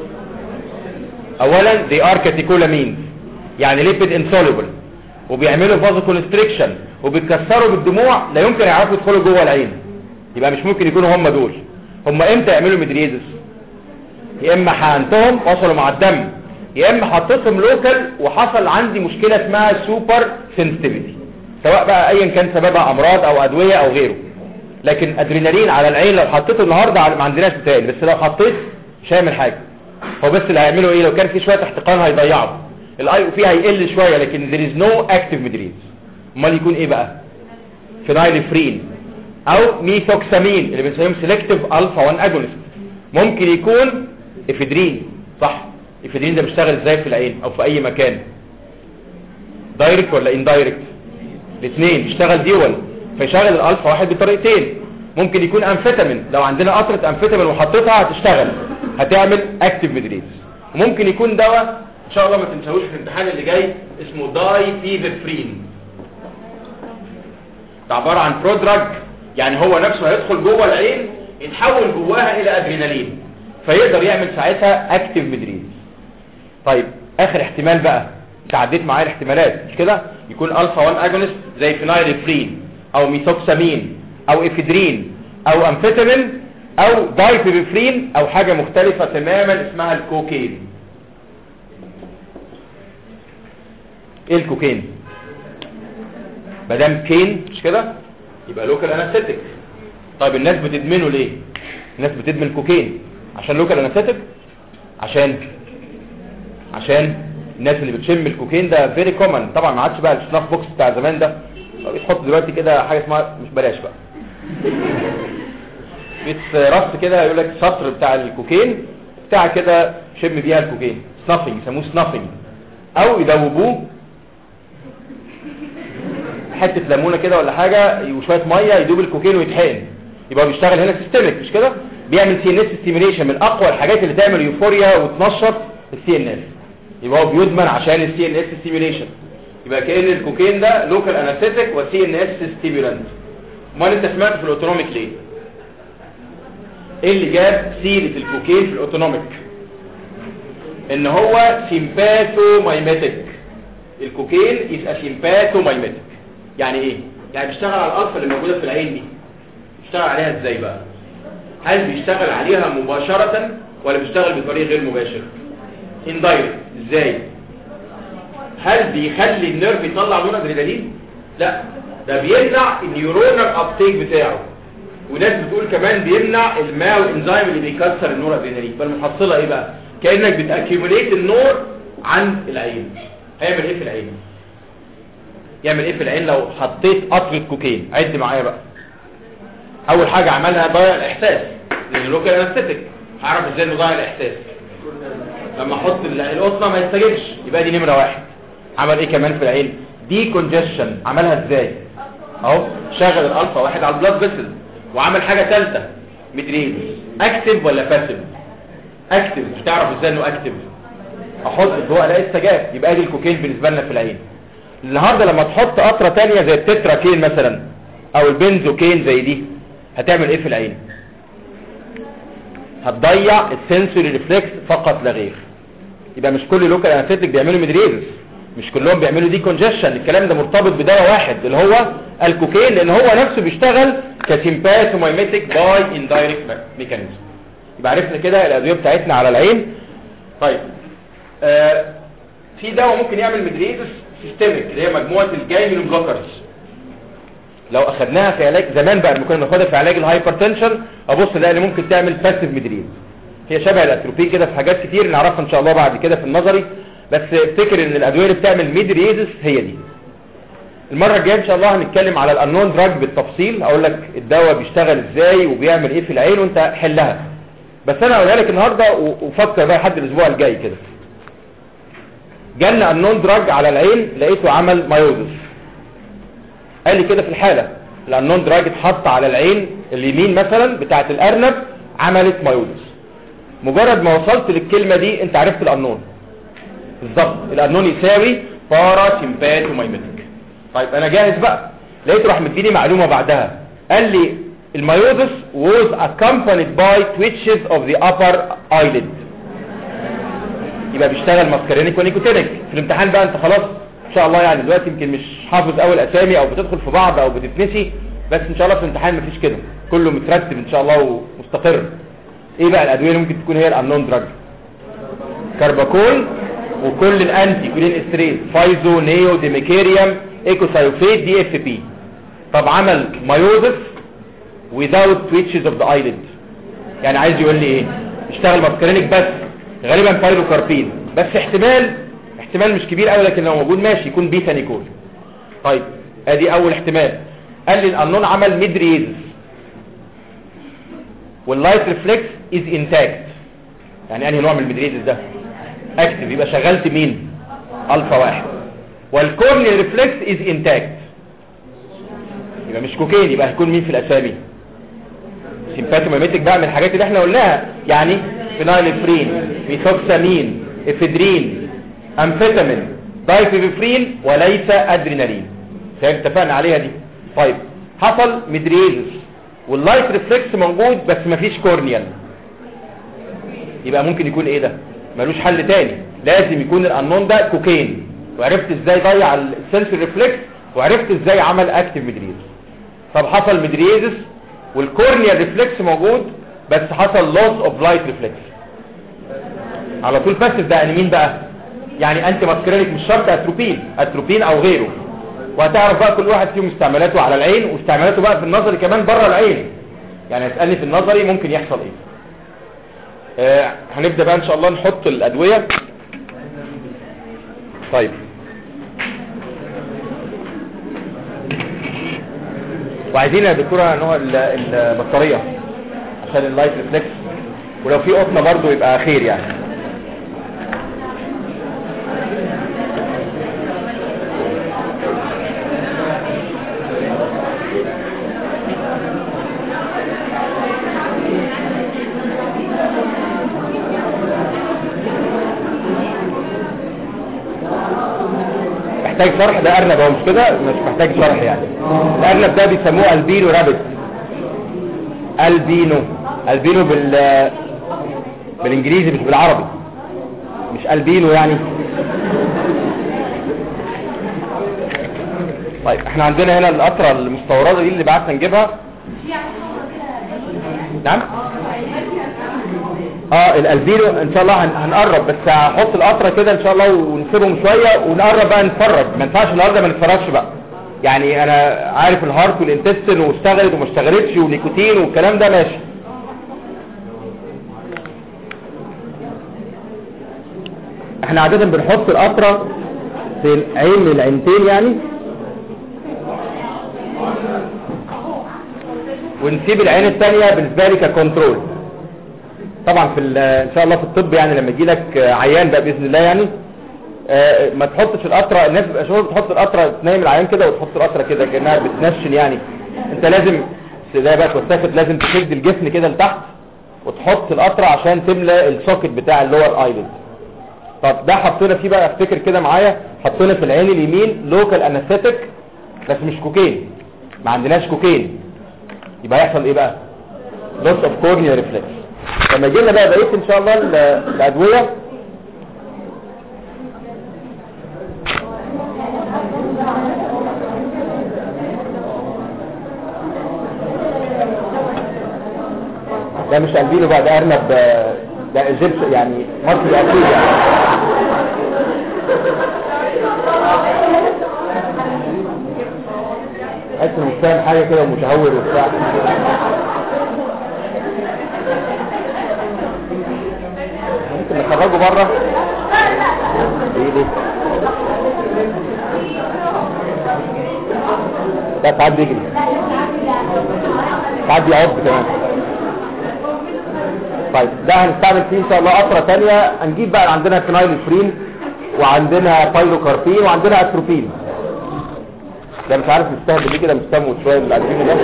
S3: اولا they are catecholamines يعني lipid insoluble وبيعملوا فازو كونستريكشن وبيتكسروا بالدموع لا يمكن يعرفوا يدخلوا جوه العين يبقى مش ممكن يكونوا هم دول هم امتى يعملوا ميدريزس يا اما حقنتهم وصلوا مع الدم يا اما حطيتهم لوكال وحصل عندي مشكله اسمها سوبر سنسيتيفيتي سواء بقى ايا كان سببها امراض او ادويه او غيره لكن ادرينالين على العين لو حطيته النهارده على- ما عندناش مثال بس لو حطيت مش هيعمل حاجه هو بس اللي هيعمله ايه لو كان في شويه احتقان هيضيعه الاي او فيه هيقل شويه لكن there is no active ميدريز امال يكون ايه بقى فينايلفرين او ميثوكسامين اللي بنسميهم سيلكتيف الفا 1 اجونست ممكن يكون افيدرين صح افيدرين ده بيشتغل ازاي في العين او في اي مكان دايركت ولا اندايركت الاثنين بيشتغل ديول فيشغل الالفا واحد بطريقتين ممكن يكون امفيتامين لو عندنا قطره امفيتامين وحطيتها هتشتغل هتعمل اكتيف ميدريز وممكن يكون دواء ان شاء الله ما تنساوش في الامتحان اللي جاي اسمه داي فيفرين ده عباره عن برودراج يعني هو نفسه هيدخل جوه العين يتحول جواها الى ادرينالين فيقدر يعمل ساعتها اكتيف ميدريز طيب اخر احتمال بقى انت عديت معايا الاحتمالات مش كده يكون الفا 1 اجونست زي فينايلفرين او ميثوكسامين او افيدرين او امفيتامين او دايفيبرين او حاجه مختلفه تماما اسمها الكوكين ايه الكوكين مادام كين مش كده يبقى لوكال انستيك طيب الناس بتدمنه ليه الناس بتدمن كوكين عشان لوكال انستيك عشان عشان الناس اللي بتشم الكوكين ده فيري كومن طبعا ما عادش بقى السناف بوكس بتاع زمان ده بتحط دلوقتي كده حاجه اسمها مش بلاش بقى بيترص كده يقول لك سطر بتاع الكوكين بتاع كده شم بيها الكوكين سنافنج يسموه سنافنج او يدوبوه حته ليمونه كده ولا حاجه وشويه ميه يدوب الكوكين ويتحقن يبقى هو بيشتغل هنا سيستميك مش كده بيعمل سي ان اس ستيميليشن من اقوى الحاجات اللي تعمل يوفوريا وتنشط السي ان اس يبقى هو بيدمن عشان السي ان اس ستيميليشن يبقى كان الكوكين ده لوكال انستيك وسي ان اس ستيمولانت امال انت سمعت في الاوتونوميك ليه ايه اللي جاب سيره الكوكين في الاوتونوميك ان هو سيمباثو مايميتك الكوكين يبقى سيمباثو مايميتك يعني ايه يعني بيشتغل على الالفا اللي موجوده في العين دي بيشتغل عليها ازاي بقى هل بيشتغل عليها مباشرة ولا بيشتغل بطريقه غير مباشر اندايركت ازاي هل بيخلي النيرف يطلع لون ادرينالين لا ده بيمنع النيورونال ابتيك بتاعه وناس بتقول كمان بيمنع الماو انزيم اللي بيكسر النور ادرينالين فالمحصله ايه بقى كانك بتاكيوميليت النور عند العين هيعمل ايه في العين يعمل ايه في العين لو حطيت قطره كوكين عد معايا بقى اول حاجه عملها ضيع الاحساس لان اللوكال انستيك هعرف ازاي انه ضيع الاحساس لما احط ال- القطنه ما يستجبش يبقى دي نمره واحد عمل ايه كمان في العين دي كونجشن عملها ازاي اهو شغل الالفا واحد على البلاد فيسل وعمل حاجه ثالثه مدريد اكتف ولا باسيف اكتف مش تعرف ازاي انه اكتف احط الضوء الاقي استجاب يبقى دي الكوكين بالنسبه لنا في العين النهارده لما تحط قطره تانية زي التتراكين مثلا او البنزوكين زي دي هتعمل ايه في العين هتضيع السنسوري ريفلكس فقط لا غير يبقى مش كل لوكال انستيك بيعملوا ميدريزس مش كلهم بيعملوا دي كونجيشن الكلام ده مرتبط بدواء واحد اللي هو الكوكين لان هو نفسه بيشتغل كسيمباثومايميتيك باي اندايركت ميكانيزم يبقى عرفنا كده الادويه بتاعتنا على العين طيب آه في دواء ممكن يعمل ميدريزس سيستميك اللي هي مجموعه الجايمين بلوكرز لو اخدناها في علاج زمان بقى لما كنا بناخدها في علاج الهايبرتنشن ابص ده اللي ممكن تعمل باسيف ميدريز هي شبه الاتروبي كده في حاجات كتير نعرفها ان شاء الله بعد كده في النظري بس افتكر ان الادويه اللي بتعمل ميدريزس هي دي المره الجايه ان شاء الله هنتكلم على الانون دراج بالتفصيل اقول لك الدواء بيشتغل ازاي وبيعمل ايه في العين وانت حلها بس انا هقولها لك النهارده وفكر بقى لحد الاسبوع الجاي كده جالنا النون دراج على العين لقيته عمل مايوزس قال لي كده في الحالة الانون دراج اتحط على العين اليمين مثلا بتاعة الارنب عملت مايوزس مجرد ما وصلت للكلمة دي انت عرفت الانون بالظبط الانون يساوي بارا سيمباتومايمتيك طيب انا جاهز بقى لقيت راح مديني معلومة بعدها قال لي المايوزس was accompanied by twitches of the upper eyelid يبقى بيشتغل ماسكارينيك ونيكوتينيك في الامتحان بقى انت خلاص ان شاء الله يعني دلوقتي يمكن مش حافظ اول اسامي او بتدخل في بعض او بتتنسي بس ان شاء الله في الامتحان مفيش كده كله مترتب ان شاء الله ومستقر ايه بقى الادويه اللي ممكن تكون هي الانون دراج كارباكول وكل الانتي كولين استريت فايزو نيو ديميكيريوم ايكوسايوفيت دي اف بي طب عمل مايوزس without twitches of the eyelid يعني عايز يقول لي ايه اشتغل ماسكارينيك بس غالبا بايروكاربين بس احتمال احتمال مش كبير قوي لكن لو موجود ماشي يكون بيتا نيكول طيب ادي اول احتمال قال لي الانون عمل ميدريزس واللايت ريفلكس از انتاكت يعني انهي نوع من الميدريزس ده اكتف يبقى شغلت مين الفا واحد والكورنيال ريفلكس از انتاكت يبقى مش كوكين يبقى هيكون مين في الاسامي سيمباتوميميتك بقى من الحاجات اللي احنا قلناها يعني فينايلفرين ميثوكسامين افيدرين امفيتامين دايفيفرين وليس ادرينالين اتفقنا عليها دي طيب حصل ميدريزس واللايت ريفلكس موجود بس مفيش كورنيال يبقى ممكن يكون ايه ده ملوش حل تاني لازم يكون الانون ده كوكين وعرفت ازاي ضيع السنسور ريفلكس وعرفت ازاي عمل اكتف ميدريزس طب حصل ميدريزس والكورنيال ريفلكس موجود بس حصل لوس اوف لايت ريفلكس على طول باسف ده يعني مين بقى يعني انت ماسكرينيك مش شرط اتروبين اتروبين او غيره وهتعرف بقى كل واحد فيهم استعمالاته على العين واستعمالاته بقى في النظري كمان بره العين يعني هتسالني في النظري ممكن يحصل ايه آه هنبدا بقى ان شاء الله نحط الادويه طيب وعايزين يا دكتوره نوع البطاريه عشان اللايت ريفلكس ولو في قطنه برضو يبقى خير يعني محتاج شرح ده ارنب هو مش كده مش محتاج شرح يعني الارنب ده بيسموه البينو رابت البينو البينو بال بالانجليزي مش بالعربي مش البينو يعني طيب احنا عندنا هنا القطره المستورده دي اللي بعتنا نجيبها نعم اه الالبينو ان شاء الله هن- هنقرب بس هحط القطره كده ان شاء الله ونسيبهم شويه ونقرب بقى نتفرج ما ينفعش النهارده ما نتفرجش بقى يعني انا عارف الهارت والانتستين واشتغلت وما اشتغلتش ونيكوتين والكلام ده ماشي احنا عاده بنحط القطره في عين من العينتين يعني ونسيب العين الثانيه بالنسبه لي ككنترول طبعا في ال- ان شاء الله في الطب يعني لما يجي لك عيان بقى باذن الله يعني آه، ما تحطش القطره الناس بتبقى شغل تحط القطره تنيم العيان كده وتحط القطره كده كانها بتنشن يعني انت لازم زي بقى توسخت لازم تشد الجفن كده لتحت وتحط القطره عشان تملى السوكت بتاع اللور ايلid طب ده حطينا فيه بقى افتكر كده معايا حطينا في العين اليمين لوكال انستيك بس مش كوكين ما عندناش كوكين يبقى هيحصل ايه بقى loss of corneal reflex لما يجي لنا بقى بقيه ان شاء الله ال- الادويه ده مش قلبينه بقى ده ارنب آه، ده ايجيبش يعني مصري اصيل يعني تحس انه مش فاهم حاجه كده ومتهور وبتاع ممكن نخرجه بره ايه دي لا ساعات بيجري ساعات بيعض كمان طيب ده هنستعمل فيه ان شاء الله قطره ثانيه هنجيب بقى عندنا فينايلفرين وعندنا بايلوكاربين وعندنا اتروبين ده مش عارف مستهبل ليه كده مستموت شويه اللي عارفينه ده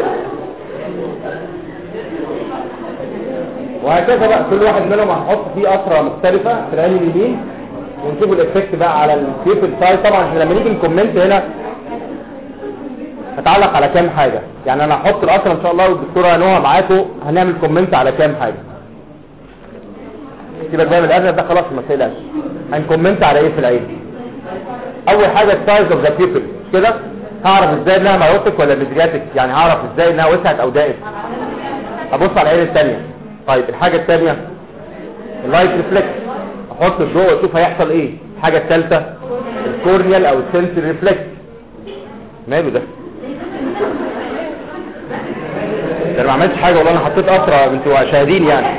S3: وهكذا بقى كل واحد منهم هنحط فيه قطره مختلفه في العين اليمين ونشوف الايفكت بقى على البيبل سايز طبعا احنا لما نيجي نكومنت هنا هتعلق على كام حاجه يعني انا هحط القطره ان شاء الله والدكتوره نوها معاكم هنعمل كومنت على كام حاجه سيبك بقى من الارنب ده خلاص ما تقلقش هنكومنت على ايه في العين اول حاجه السايز اوف ذا بيبل كده هعرف ازاي انها مايوتك ولا ميدرياتيك يعني هعرف ازاي انها وسعت او ضاقت ابص على العين الثانيه طيب الحاجه الثانيه اللايت ريفلكس احط الضوء واشوف هيحصل ايه الحاجه الثالثه الكورنيال او السنسوري ريفلكس ماله ده ده انا ما عملتش حاجه والله انا حطيت قطره انتوا شاهدين يعني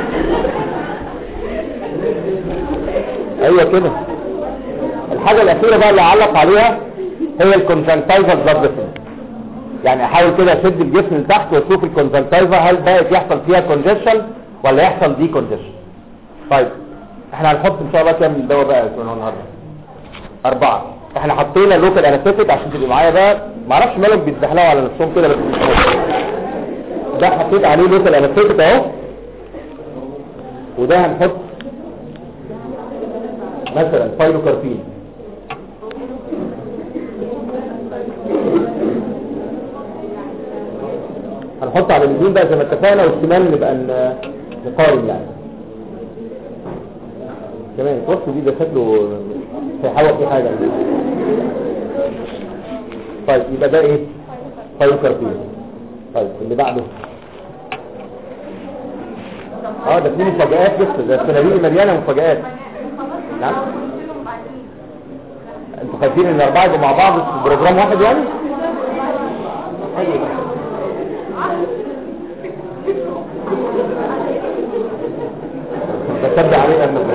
S3: ايوه كده الحاجه الاخيره بقى اللي اعلق عليها هي الكونجنتايفا بلاد فيسل يعني احاول كده اشد الجسم لتحت واشوف الكونجنتايفا هل بقت يحصل فيها كونجيشن ولا يحصل دي كونجيشن طيب احنا هنحط ان شاء الله كام دواء بقى يكون النهارده اربعه احنا حطينا لوكال انستيك عشان تبقى معايا بقى ما اعرفش مالهم بيتزحلقوا على نفسهم كده بس مش مهم. ده حطيت عليه لوكال انستيك اهو وده هنحط مثلا فايلوكاربين هنحط على اليمين بقى زي ما اتفقنا والشمال نبقى ن- نقارن يعني كمان بصوا دي ده شكله هيحوط فيه حاجه طيب يبقى ده ايه فايلوكاربين طيب اللي بعده اه ده في مفاجآت لسه ده السنابيل مليانه مفاجآت نعم انتوا خايفين ان الاربعه يبقوا مع بعض في بروجرام واحد يعني ايوه بتبع عليه أما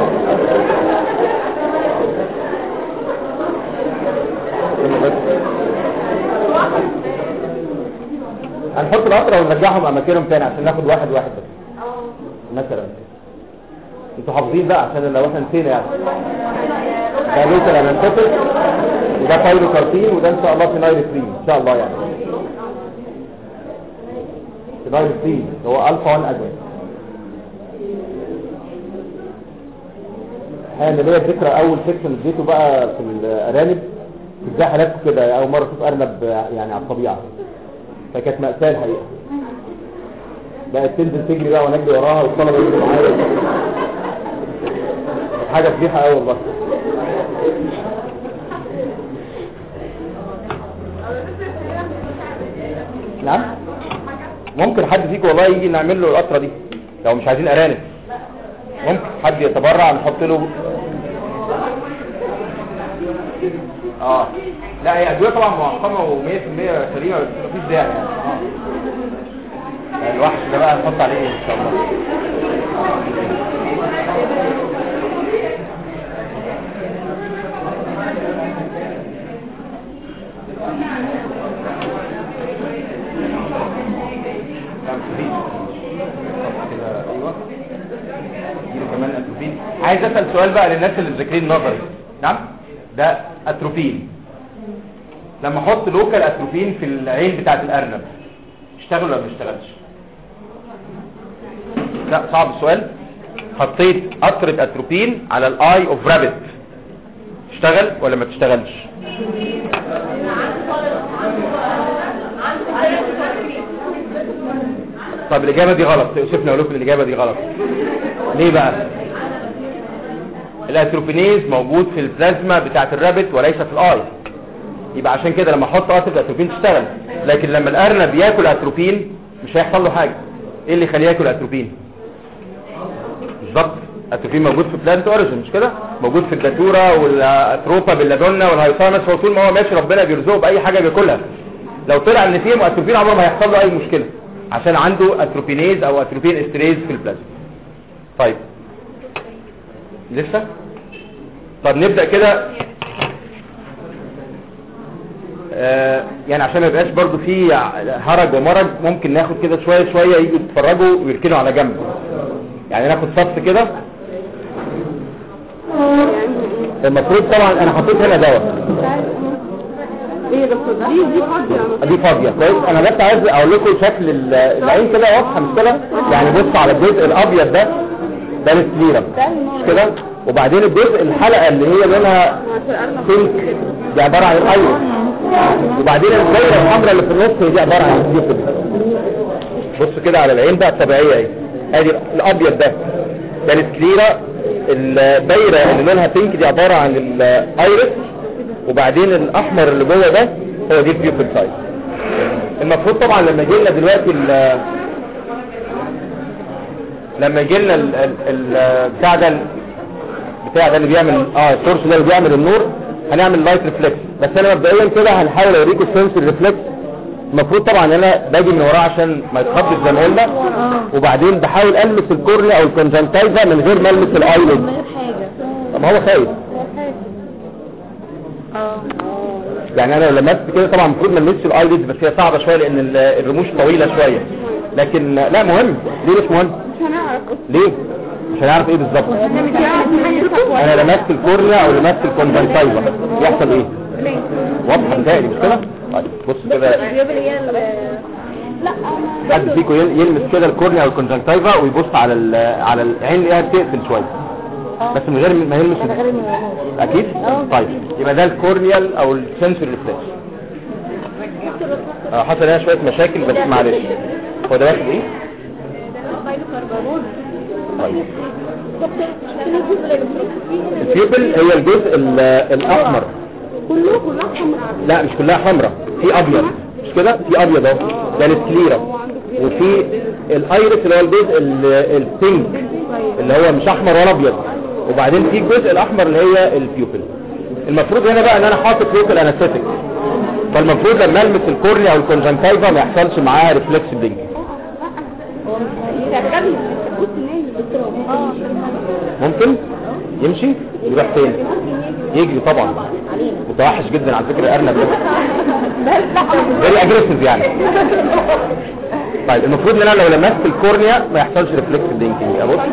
S3: هنحط القطرة ونرجعهم أماكنهم تاني عشان ناخد واحد واحد بس مثلا انتوا حافظين بقى عشان لو احنا نسينا يعني ده لوكال انستيك وده بايلوكاربين وده ان شاء الله فينايلفرين ان شاء الله يعني فينايلفرين هو الفا 1 ادوية انا ليا فكره اول سيكشن اديته بقى في الارانب ازاي حالات كده اول مره اشوف ارنب يعني على الطبيعه فكانت مأساة الحقيقه بقت تنزل تجري بقى ونجري وراها والطلبه يجروا معايا كانت حاجه فضيحه قوي والله نعم ممكن حد فيكم والله يجي نعمل له القطره دي لو مش عايزين ارانب ممكن حد يتبرع نحط له اه لا هي ادويه طبعا معقمه و100% سليمه بس مفيش داعي يعني آه. يعني الوحش ده بقى نحط عليه ايه ان شاء الله لا، مفيش. كده، ايوه يجيله كمان اتروفين عايز اسال سؤال بقى للناس اللي مذاكرين نظري نعم ده اتروفين لما احط لوكال اتروفين في العين بتاعت الارنب اشتغل ولا ما اشتغلش لا صعب السؤال حطيت قطره اتروفين على الاي اوف رابت اشتغل ولا ما تشتغلش طب الاجابه دي غلط شفنا اقول لكم الاجابه دي غلط ليه بقى الاتروبينيز موجود في البلازما بتاعه الرابت وليس في الاي يبقى عشان كده لما احط قطره الاتروبين تشتغل لكن لما الارنب ياكل اتروبين مش هيحصل له حاجه ايه اللي يخليه ياكل اتروبين بالظبط الاتروبين موجود في بلانت اوريجن مش كده موجود في الداتوره والاتروبا باللادونا والهايثانس هو طول ما هو ماشي ربنا بيرزقه باي حاجه بياكلها لو طلع ان فيه اتروبين عمره ما هيحصل له اي مشكله عشان عنده اتروبينيز او اتروبين استريز في البلازما طيب لسه طب نبدا كده آه يعني عشان ما يبقاش برضو في هرج ومرج ممكن ناخد كده شويه شويه يجوا يتفرجوا ويركنوا على جنب يعني ناخد صف كده المفروض طبعا انا حطيت هنا دواء
S2: ايه يا دكتور ده؟ دي دي فاضيه
S3: دي فاضيه كويس انا بس عايز اقول لكم شكل ال- العين كده واضحه مش كده يعني بص على الجزء الابيض ده ده السليرة مش كده وبعدين الجزء الحلقه اللي هي لونها بينك دي عباره عن الايرس وبعدين الدايره الحمراء اللي في النص هي دي عباره عن السيوف بص كده على العين بقى الطبيعيه اهي ادي الابيض ده ده السكليرا الدايره اللي لونها بينك دي عباره عن الايرس وبعدين الاحمر اللي جوه ده هو دي البيوبل سايز المفروض طبعا لما يجي لنا دلوقتي ال- لما يجي لنا ال- ال- ال- بتاع ده بتاع ده اللي بيعمل اه السورس ده اللي بيعمل النور هنعمل لايت ريفلكس بس انا مبدئيا كده هنحاول اوريكم السنسور ريفلكس المفروض طبعا انا باجي من وراه عشان ما يتخبطش زي ما قلنا وبعدين بحاول المس الكورنيا او الكونجنتايفا من غير ما المس الايلid
S2: من غير حاجه
S3: طب ما هو خايف
S2: اه
S3: يعني انا لو لمست كده طبعا المفروض ما المسش الايلid بس هي صعبه شويه لان ال- الرموش طويله شويه لكن لا مهم ليه مش مهم
S2: مش هنعرف
S3: ليه مش هنعرف ايه بالظبط
S2: مش هنعرف
S3: انا لمست الكورنيا او لمست الكونجنتايفا يحصل ايه
S2: ليه؟
S3: واضحه متهيألي مش كده طيب بص كده
S2: الرياضة اللي هي ال لا انا
S3: حد فيكم يل- يلمس كده الكورنيا او الكونجنتايفا ويبص على ال- على العين اللي هي بتقفل شويه بس من غير ما يلمس
S2: انا غير من
S3: اكيد
S2: اه.
S3: طيب يبقى ده الكورنيال او السنسور ريفلكس اه حصل هنا شويه مشاكل بس معلش هو ده واخد ايه طيب البيبل هي الجزء ال- الاحمر
S2: كله كلها حمراء
S3: لا مش كلها حمراء في ابيض مش كده في ابيض اهو ده السكليرا وفي الايرس اللي هو الجزء ال- البينك اللي هو مش احمر ولا ابيض وبعدين في الجزء الاحمر اللي هي البيوبل المفروض هنا بقى ان انا حاطط لوكال انستيك فالمفروض لما المس الكورنيا او الكونجنتايفا ما يحصلش معاها ريفلكس بلينك ممكن يمشي يروح فين يجري طبعا متوحش جدا على فكره الارنب ده فيري اجريسيف يعني طيب المفروض ان انا لو لمست الكورنيا ما يحصلش ريفلكس بلينكينج يبقى بص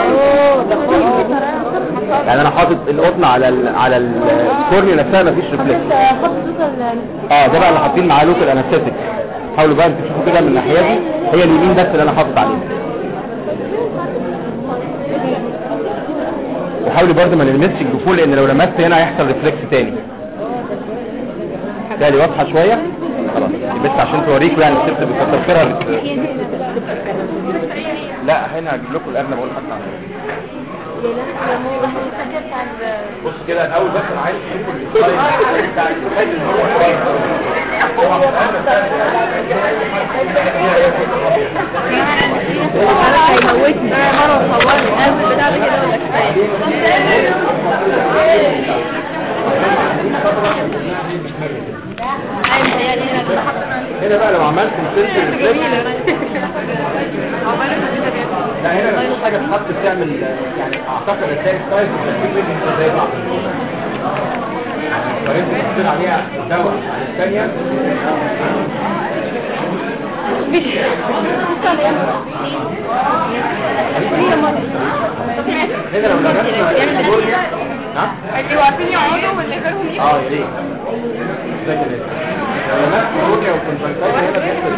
S3: يعني انا حاطط القطن على ال على ال- الكورنيا نفسها ما فيش ريفلكس اه ده بقى اللي حاطين معاه لوكال انستيك حاولوا بقى انتوا تشوفوا كده من الناحيه دي هي اليمين بس اللي انا حاطط عليها وحاولوا برضه ما نلمسش الجفون لان لو لمست هنا هيحصل ريفلكس تاني تاني واضحه شويه خلاص بس عشان توريكم يعني الست بتكتر خيرها بت... لا هنا هجيب لكم الارنب اقول حتى عنه بص كده الاول بس انا عايز اشوف الستايل بتاع الواحد اللي هو هو الأرنب ده
S2: هيموتني مرة صورني قلب بتاع كده ولا كفاية ايوه يعني هنا كده حاطة
S3: هنا بقى لو عملت السنسور ريفلكس لا هنا مفيش حاجه تحط تعمل يعني اعتقد هتلاقي ستايل بتركيب زي بعض طريقه اللي عليها دواء عن الثانيه هنا لو لمسنا الكورنيا نعم
S2: اللي واقفين يقعدوا واللي غيرهم
S3: اه يا ريت زي كده لو لمست الكورنيا والكونجكتيفا هنا بيحصل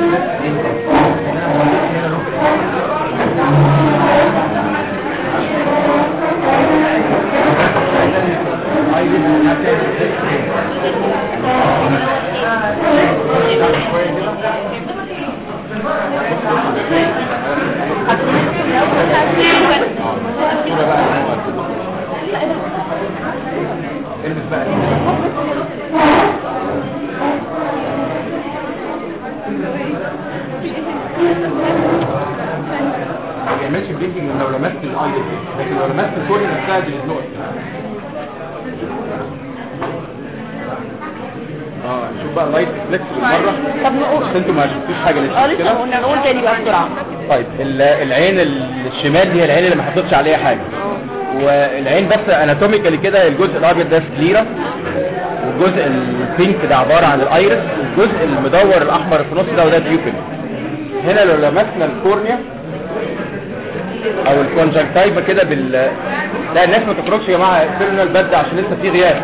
S3: كده بقى البس بقى ما بيعملش بلينكينج لو لمست الاي لكن لو لمست الكورنيا نفسها دي بتنقط اه شوف بقى اللايت فليكس بالمره
S2: طب نقول
S3: بس انتوا ما شفتوش حاجه
S2: اه
S3: لسه
S2: لسه
S3: كده
S2: قلنا نقول تاني بقى بسرعه
S3: طيب ال- العين الشمال دي هي العين اللي ما حطيتش عليها حاجه والعين بس اناتوميكالي كده الجزء الابيض ده سكليرا والجزء البينك ده عباره عن الايرس والجزء المدور الاحمر في النص ده وده بيوبل هنا لو لمسنا الكورنيا او الكونجكتيفا كده بال لا الناس ما تخرجش يا جماعه اقفلوا لنا الباب ده عشان لسه في غياب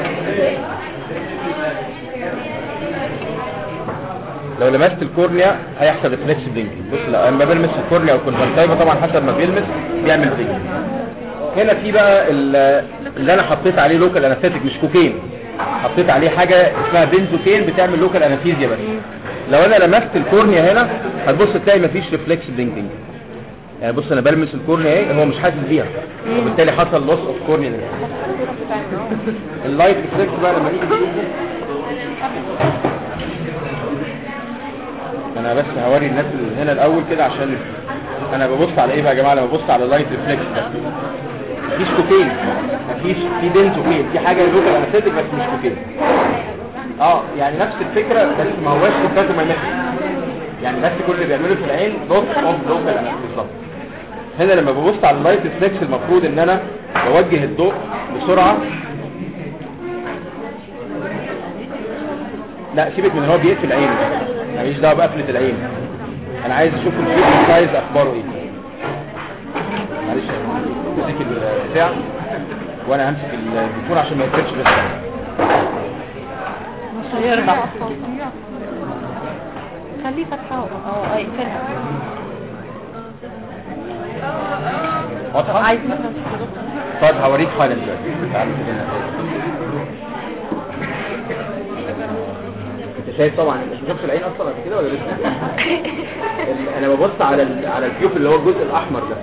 S3: لو لمست الكورنيا هيحصل ريفلكس بلينكينج بص لما بلمس الكورنيا او الكونجكتيفا طبعا حسب ما بيلمس بيعمل بلينكينج هنا في بقى ال- اللي انا حطيت عليه لوكال انستيك مش كوكين حطيت عليه حاجه اسمها بنزوكين بتعمل لوكال انستيزيا بس لو انا لمست الكورنيا هنا هتبص تلاقي مفيش ريفلكس بلينكينج يعني بص انا بلمس الكورنيا اهي هو مش حاسس بيها وبالتالي حصل لوس اوف كورنيا اللايت ريفلكس بقى لما نيجي نشوفه انا بس هوري الناس اللي هنا الاول كده عشان انا ببص على ايه بقى يا جماعه لما ببص على اللايت ريفلكس ده مفيش كوكين مفيش في بنزوكين في حاجه لوكال انستيك بس مش كوكين اه يعني نفس الفكره بس ما هواش سيمباتومايمتري يعني بس كل اللي بيعمله في العين دوت اوف لوكال بالظبط هنا لما ببص على اللايت ريفلكس المفروض ان انا بوجه الضوء بسرعه لا سيبك من ان هو بيقفل العين ماليش دعوه بقفله العين انا عايز اشوف الفيلم سايز اخباره ايه معلش امسك البتاع وانا همسك التليفون عشان ما يقفلش بس
S2: مش هيرجع خليه فتحه اه اي فيلم
S3: واضحه
S2: عايز مثلا
S3: طيب هوريك حالا دلوقتي تعالى كده. انت شايف طبعا انت ما شفتش العين اصلا قبل كده ولا لسه ال- انا ببص على ال- على الكيوب اللي هو الجزء الاحمر ده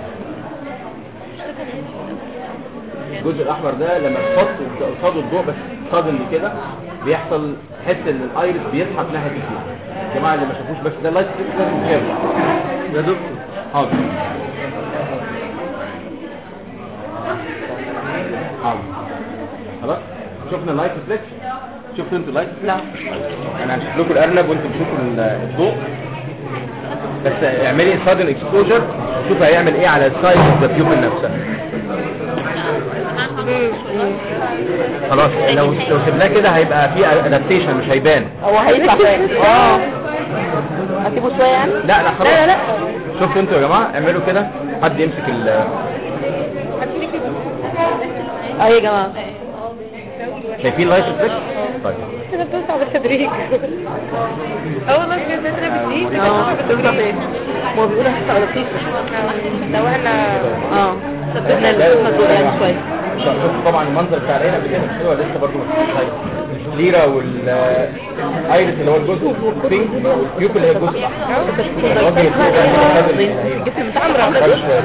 S3: الجزء الاحمر ده لما تحط قصاده الضوء بس صادم كده بيحصل تحس ان الايرس بيسحب ناحيه الكيوب يا جماعه اللي ما شافوش بس ده اللايت ستريس لازم يتشاف يا دكتور حاضر حاضر خلاص شفنا اللايت ريفلكس شفتوا انتوا اللايت
S2: لا
S3: انا هشوف لكم الارنب وانتم تشوفوا ال- الضوء بس اعملي سادن اكسبوجر شوف هيعمل ايه على السايز اوف ذا بيوبل نفسها خلاص لو لو سيبناه كده هيبقى في ادابتيشن مش هيبان
S2: هو هيطلع فين اه هسيبه شويه يعني
S3: لا لا خلاص
S2: لا لا لا
S3: شفتوا انتوا يا جماعه اعملوا كده حد يمسك ال
S2: اه يا جماعه
S3: شايفين اللايت ريفلكس طيب
S2: كده بتوسع بالتدريج اول ما كده بتضرب دي اه بتوسع فين هو بيقول هتوسع ولا بتوسع لو احنا اه ثبتنا الجسم دول يعني شويه
S3: شفتوا طبعا المنظر بتاع العين قبل كده مش كده ولا لسه برضه مش طيب الليرا والايرس اللي هو الجزء البينك والكيوب اللي هي الجزء الاحمر وجه الضوء ده كده خد العين.
S2: الجسم بتاعنا
S3: خد
S2: عامله
S3: شوية.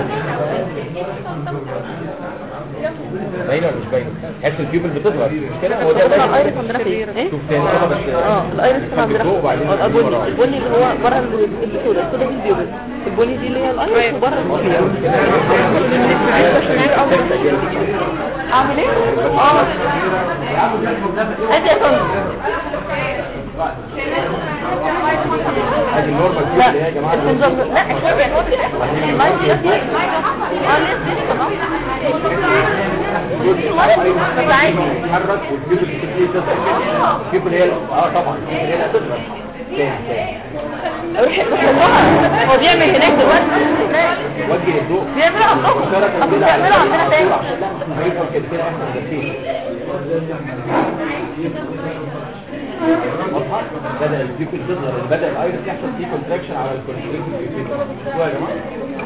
S3: باينه ولا مش باينه تحس البيوبل بتظهر مش كده هو ده
S2: الايرس
S3: اللايت
S2: عندنا فين ايه
S3: شوف تاني كده بس
S2: اه الايرس كان عندنا
S3: الضوء وبعدين
S2: اه
S3: البيوبل
S2: البني
S3: وراه.
S2: البني اللي هو بره السودا السودا دي البيوبل البني دي اللي هي الايرس وبره البيوبل اعمل ايه؟ اه ادي يا فندم
S3: ادي النورمال كيوب اللي هي يا جماعه
S2: الكونجر- لا شوية هو كده اللايف ده اه لسه طبعا بس عادي
S3: تتحرك والكيوب اللي بتبتدي تظهر الكيوب اللي هي اه طبعا الكيوب اللي هي اللي هتظهر تاني تاني
S2: روح روح لها هو بيعمل هناك دلوقتي هناك
S3: وجه الضوء
S2: بيعملوا عندهم
S3: مشتركة
S2: اصل
S3: كده على
S2: بيعملوا عندنا
S3: على
S2: تاني
S3: طول عشان لا هيفضل كده كده احنا مدفين واضحة؟ بدأ الفيكل تظهر بدأ الايرس يحصل فيه كونتراكشن على الكونتراكشن شوية يا جماعة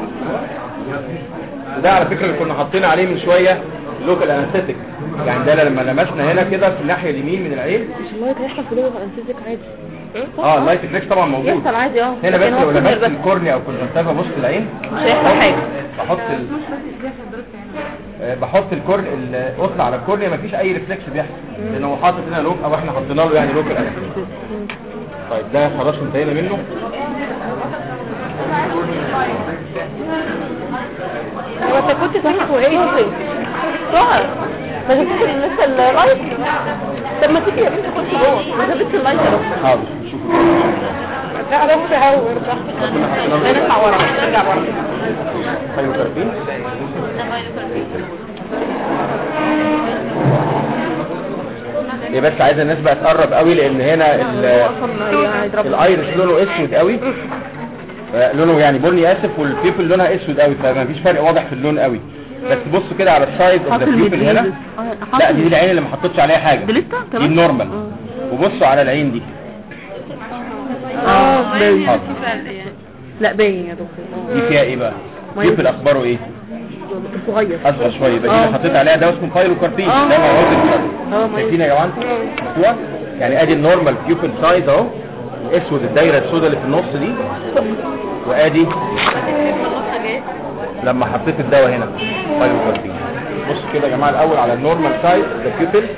S3: وده على فكرة اللي كنا حاطين عليه من شوية لوكال انستيك يعني ده لما لمسنا هنا كده في الناحية اليمين من العين
S2: مش الله هيحصل في لغة انستيزيك عادي
S3: اه اللايت ريفلكس طبعا موجود
S2: يحصل عادي اه
S3: هنا بس
S2: لكن هو
S3: لو
S2: كورنيال
S3: لمست
S2: بس
S3: الكورنيا او كونجكتيفا بص العين
S2: مش هيحصل حاجه
S3: بحط ال... آه، بحط الكورن القطن على الكورنيا مفيش اي ريفلكس بيحصل لان هو حاطط هنا لوك او احنا حطينا له يعني لوك طيب ده خلاص انتهينا منه
S2: هو انت كنت صحيح وايه صح ما جبتش لسه اللايت طب ما تيجي يا بنت خش جوه ما جبتش اللايت يا رب
S3: حاضر شوف
S2: لا ده متهور ده لا نطلع ورا نرجع ورا
S3: طيب كاربين هي بس عايزه الناس بقى تقرب قوي لان هنا ال- الايرس لونه اسود قوي آه، لونه يعني بني اسف والبيبل لونها اسود قوي فما فيش فرق واضح في اللون قوي بس بص كده على السايد اوف ذا بيبل هنا لا دي العين اللي ما حطيتش عليها حاجه
S2: دي لسه
S3: دي
S2: كمان
S3: النورمال وبصوا على العين دي
S2: اه باين
S3: حاضر
S2: لا باين يا دكتور
S3: دي فيها ايه بقى
S2: مية.
S3: بيبل اخباره ايه
S2: صغير
S3: اصغر شويه يبقى دي
S2: آه.
S3: اللي حطيت عليها ده اسمه بايروكاربين
S2: آه.
S3: ده مواد الكارب
S2: اه ما
S3: شايفين يا جماعه مفتوح يعني ادي النورمال بيوبل سايز اهو اسود الدايره السوداء اللي في النص دي وادي لما حطيت الدواء هنا بايروكاربين بص كده يا جماعه الاول على النورمال سايز ذا بيوبل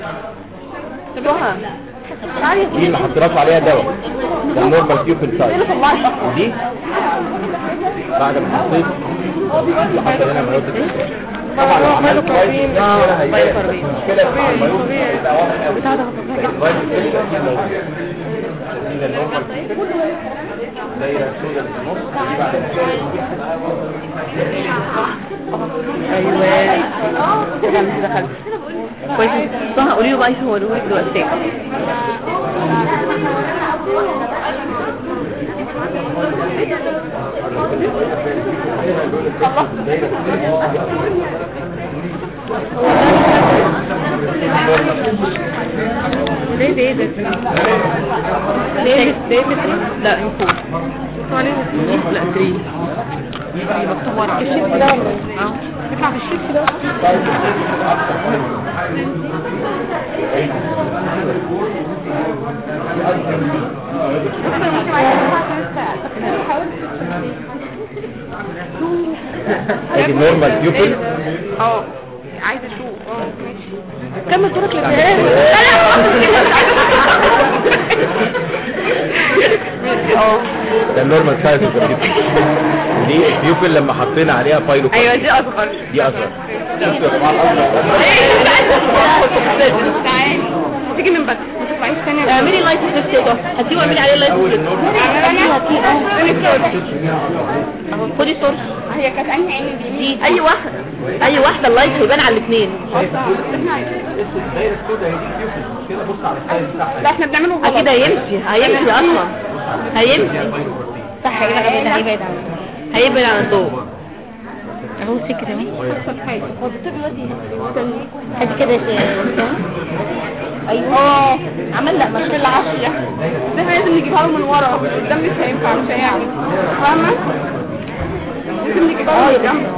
S3: دي اللي حطيناش عليها دواء ده النورمال بيوبل سايز ودي بعد ما حطيت اللي حصل هنا مواد الكارب طبعا لو عملت بايروكاربين
S2: آه،
S3: هيبقى
S2: بايروكاربين.
S3: المشكله في المايوز هيبقى واضح قوي دايره سوداء في النص دي بعد
S2: ايوه كده مش دخلت كويس صح قولي له بقى ايش هو له دلوقتي ليه ده ده ديفيد ديفيد لا نفوت لا تري مكتوب ورا الشيك ده اه يطلع في الشيك ده
S3: ادي نورمال بيوبل
S2: اه عايزه اشوف اه ماشي كمل دورك يا اه
S3: ده النورمال سايز اوف ذا بيوبل ودي البيوبل لما حطينا عليها بايلو
S2: ايوه دي اصغر
S3: دي اصغر شفتوا يا جماعه الاصغر
S2: تعالي تيجي من بدري نشوف عايز تاني اعملي لايت تيست ده هاتيه واعملي عليه لايت
S3: اول
S2: تيست
S3: النورمال
S2: خدي صورة هي كانت عيني عيني اليمين اي واحده اي واحده اللايت هيبان على الاثنين
S3: الدايره السوداء هي دي بيوبل كده بص على السايز بتاعها
S2: لا احنا بنعمله غلط اكيد هيمشي هيمشي اصلا هيمشي صح كده غبي هيبعد عن هيبعد عن الضوء اهو سكت اهي هو الدكتور دلوقتي ادي كده ايوه اه عمل لا مش العافيه ده لازم نجيبها له من ورا ده مش هينفع مش هيعمل فاهمه لازم نجيبها له من جنب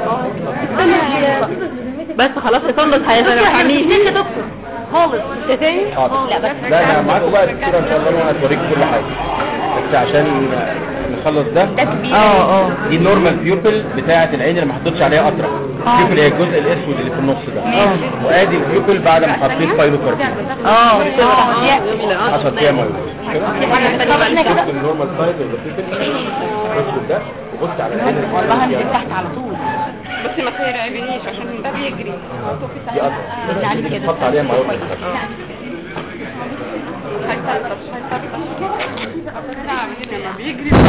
S2: بس خلاص يا فندم هيفهمني يا دكتور خالص مش تاني
S3: حاضر
S2: لا بس
S3: لا انا معاكم بقى الدكتوره ان شاء الله وانا هتوريك كل حاجه بس عشان نخلص ده
S2: اه اه
S3: دي النورمال بيوبل بتاعه العين اللي ما حطيتش عليها قطره البيوبل هي الجزء الاسود اللي في النص ده وادي البيوبل بعد ما حطيت بايلوكاربين
S2: اه
S3: حصل فيها مايوز شفت النورمال سايز اوف ذا بيوبل الاسود ده وبص على العين اللي فيها
S2: تحت على طول بس ما ترعبنيش عشان ده بيجري
S3: دي قطره دي بتحط عليها مايوز
S2: هيطرطش هيطرطش لا لما بيجري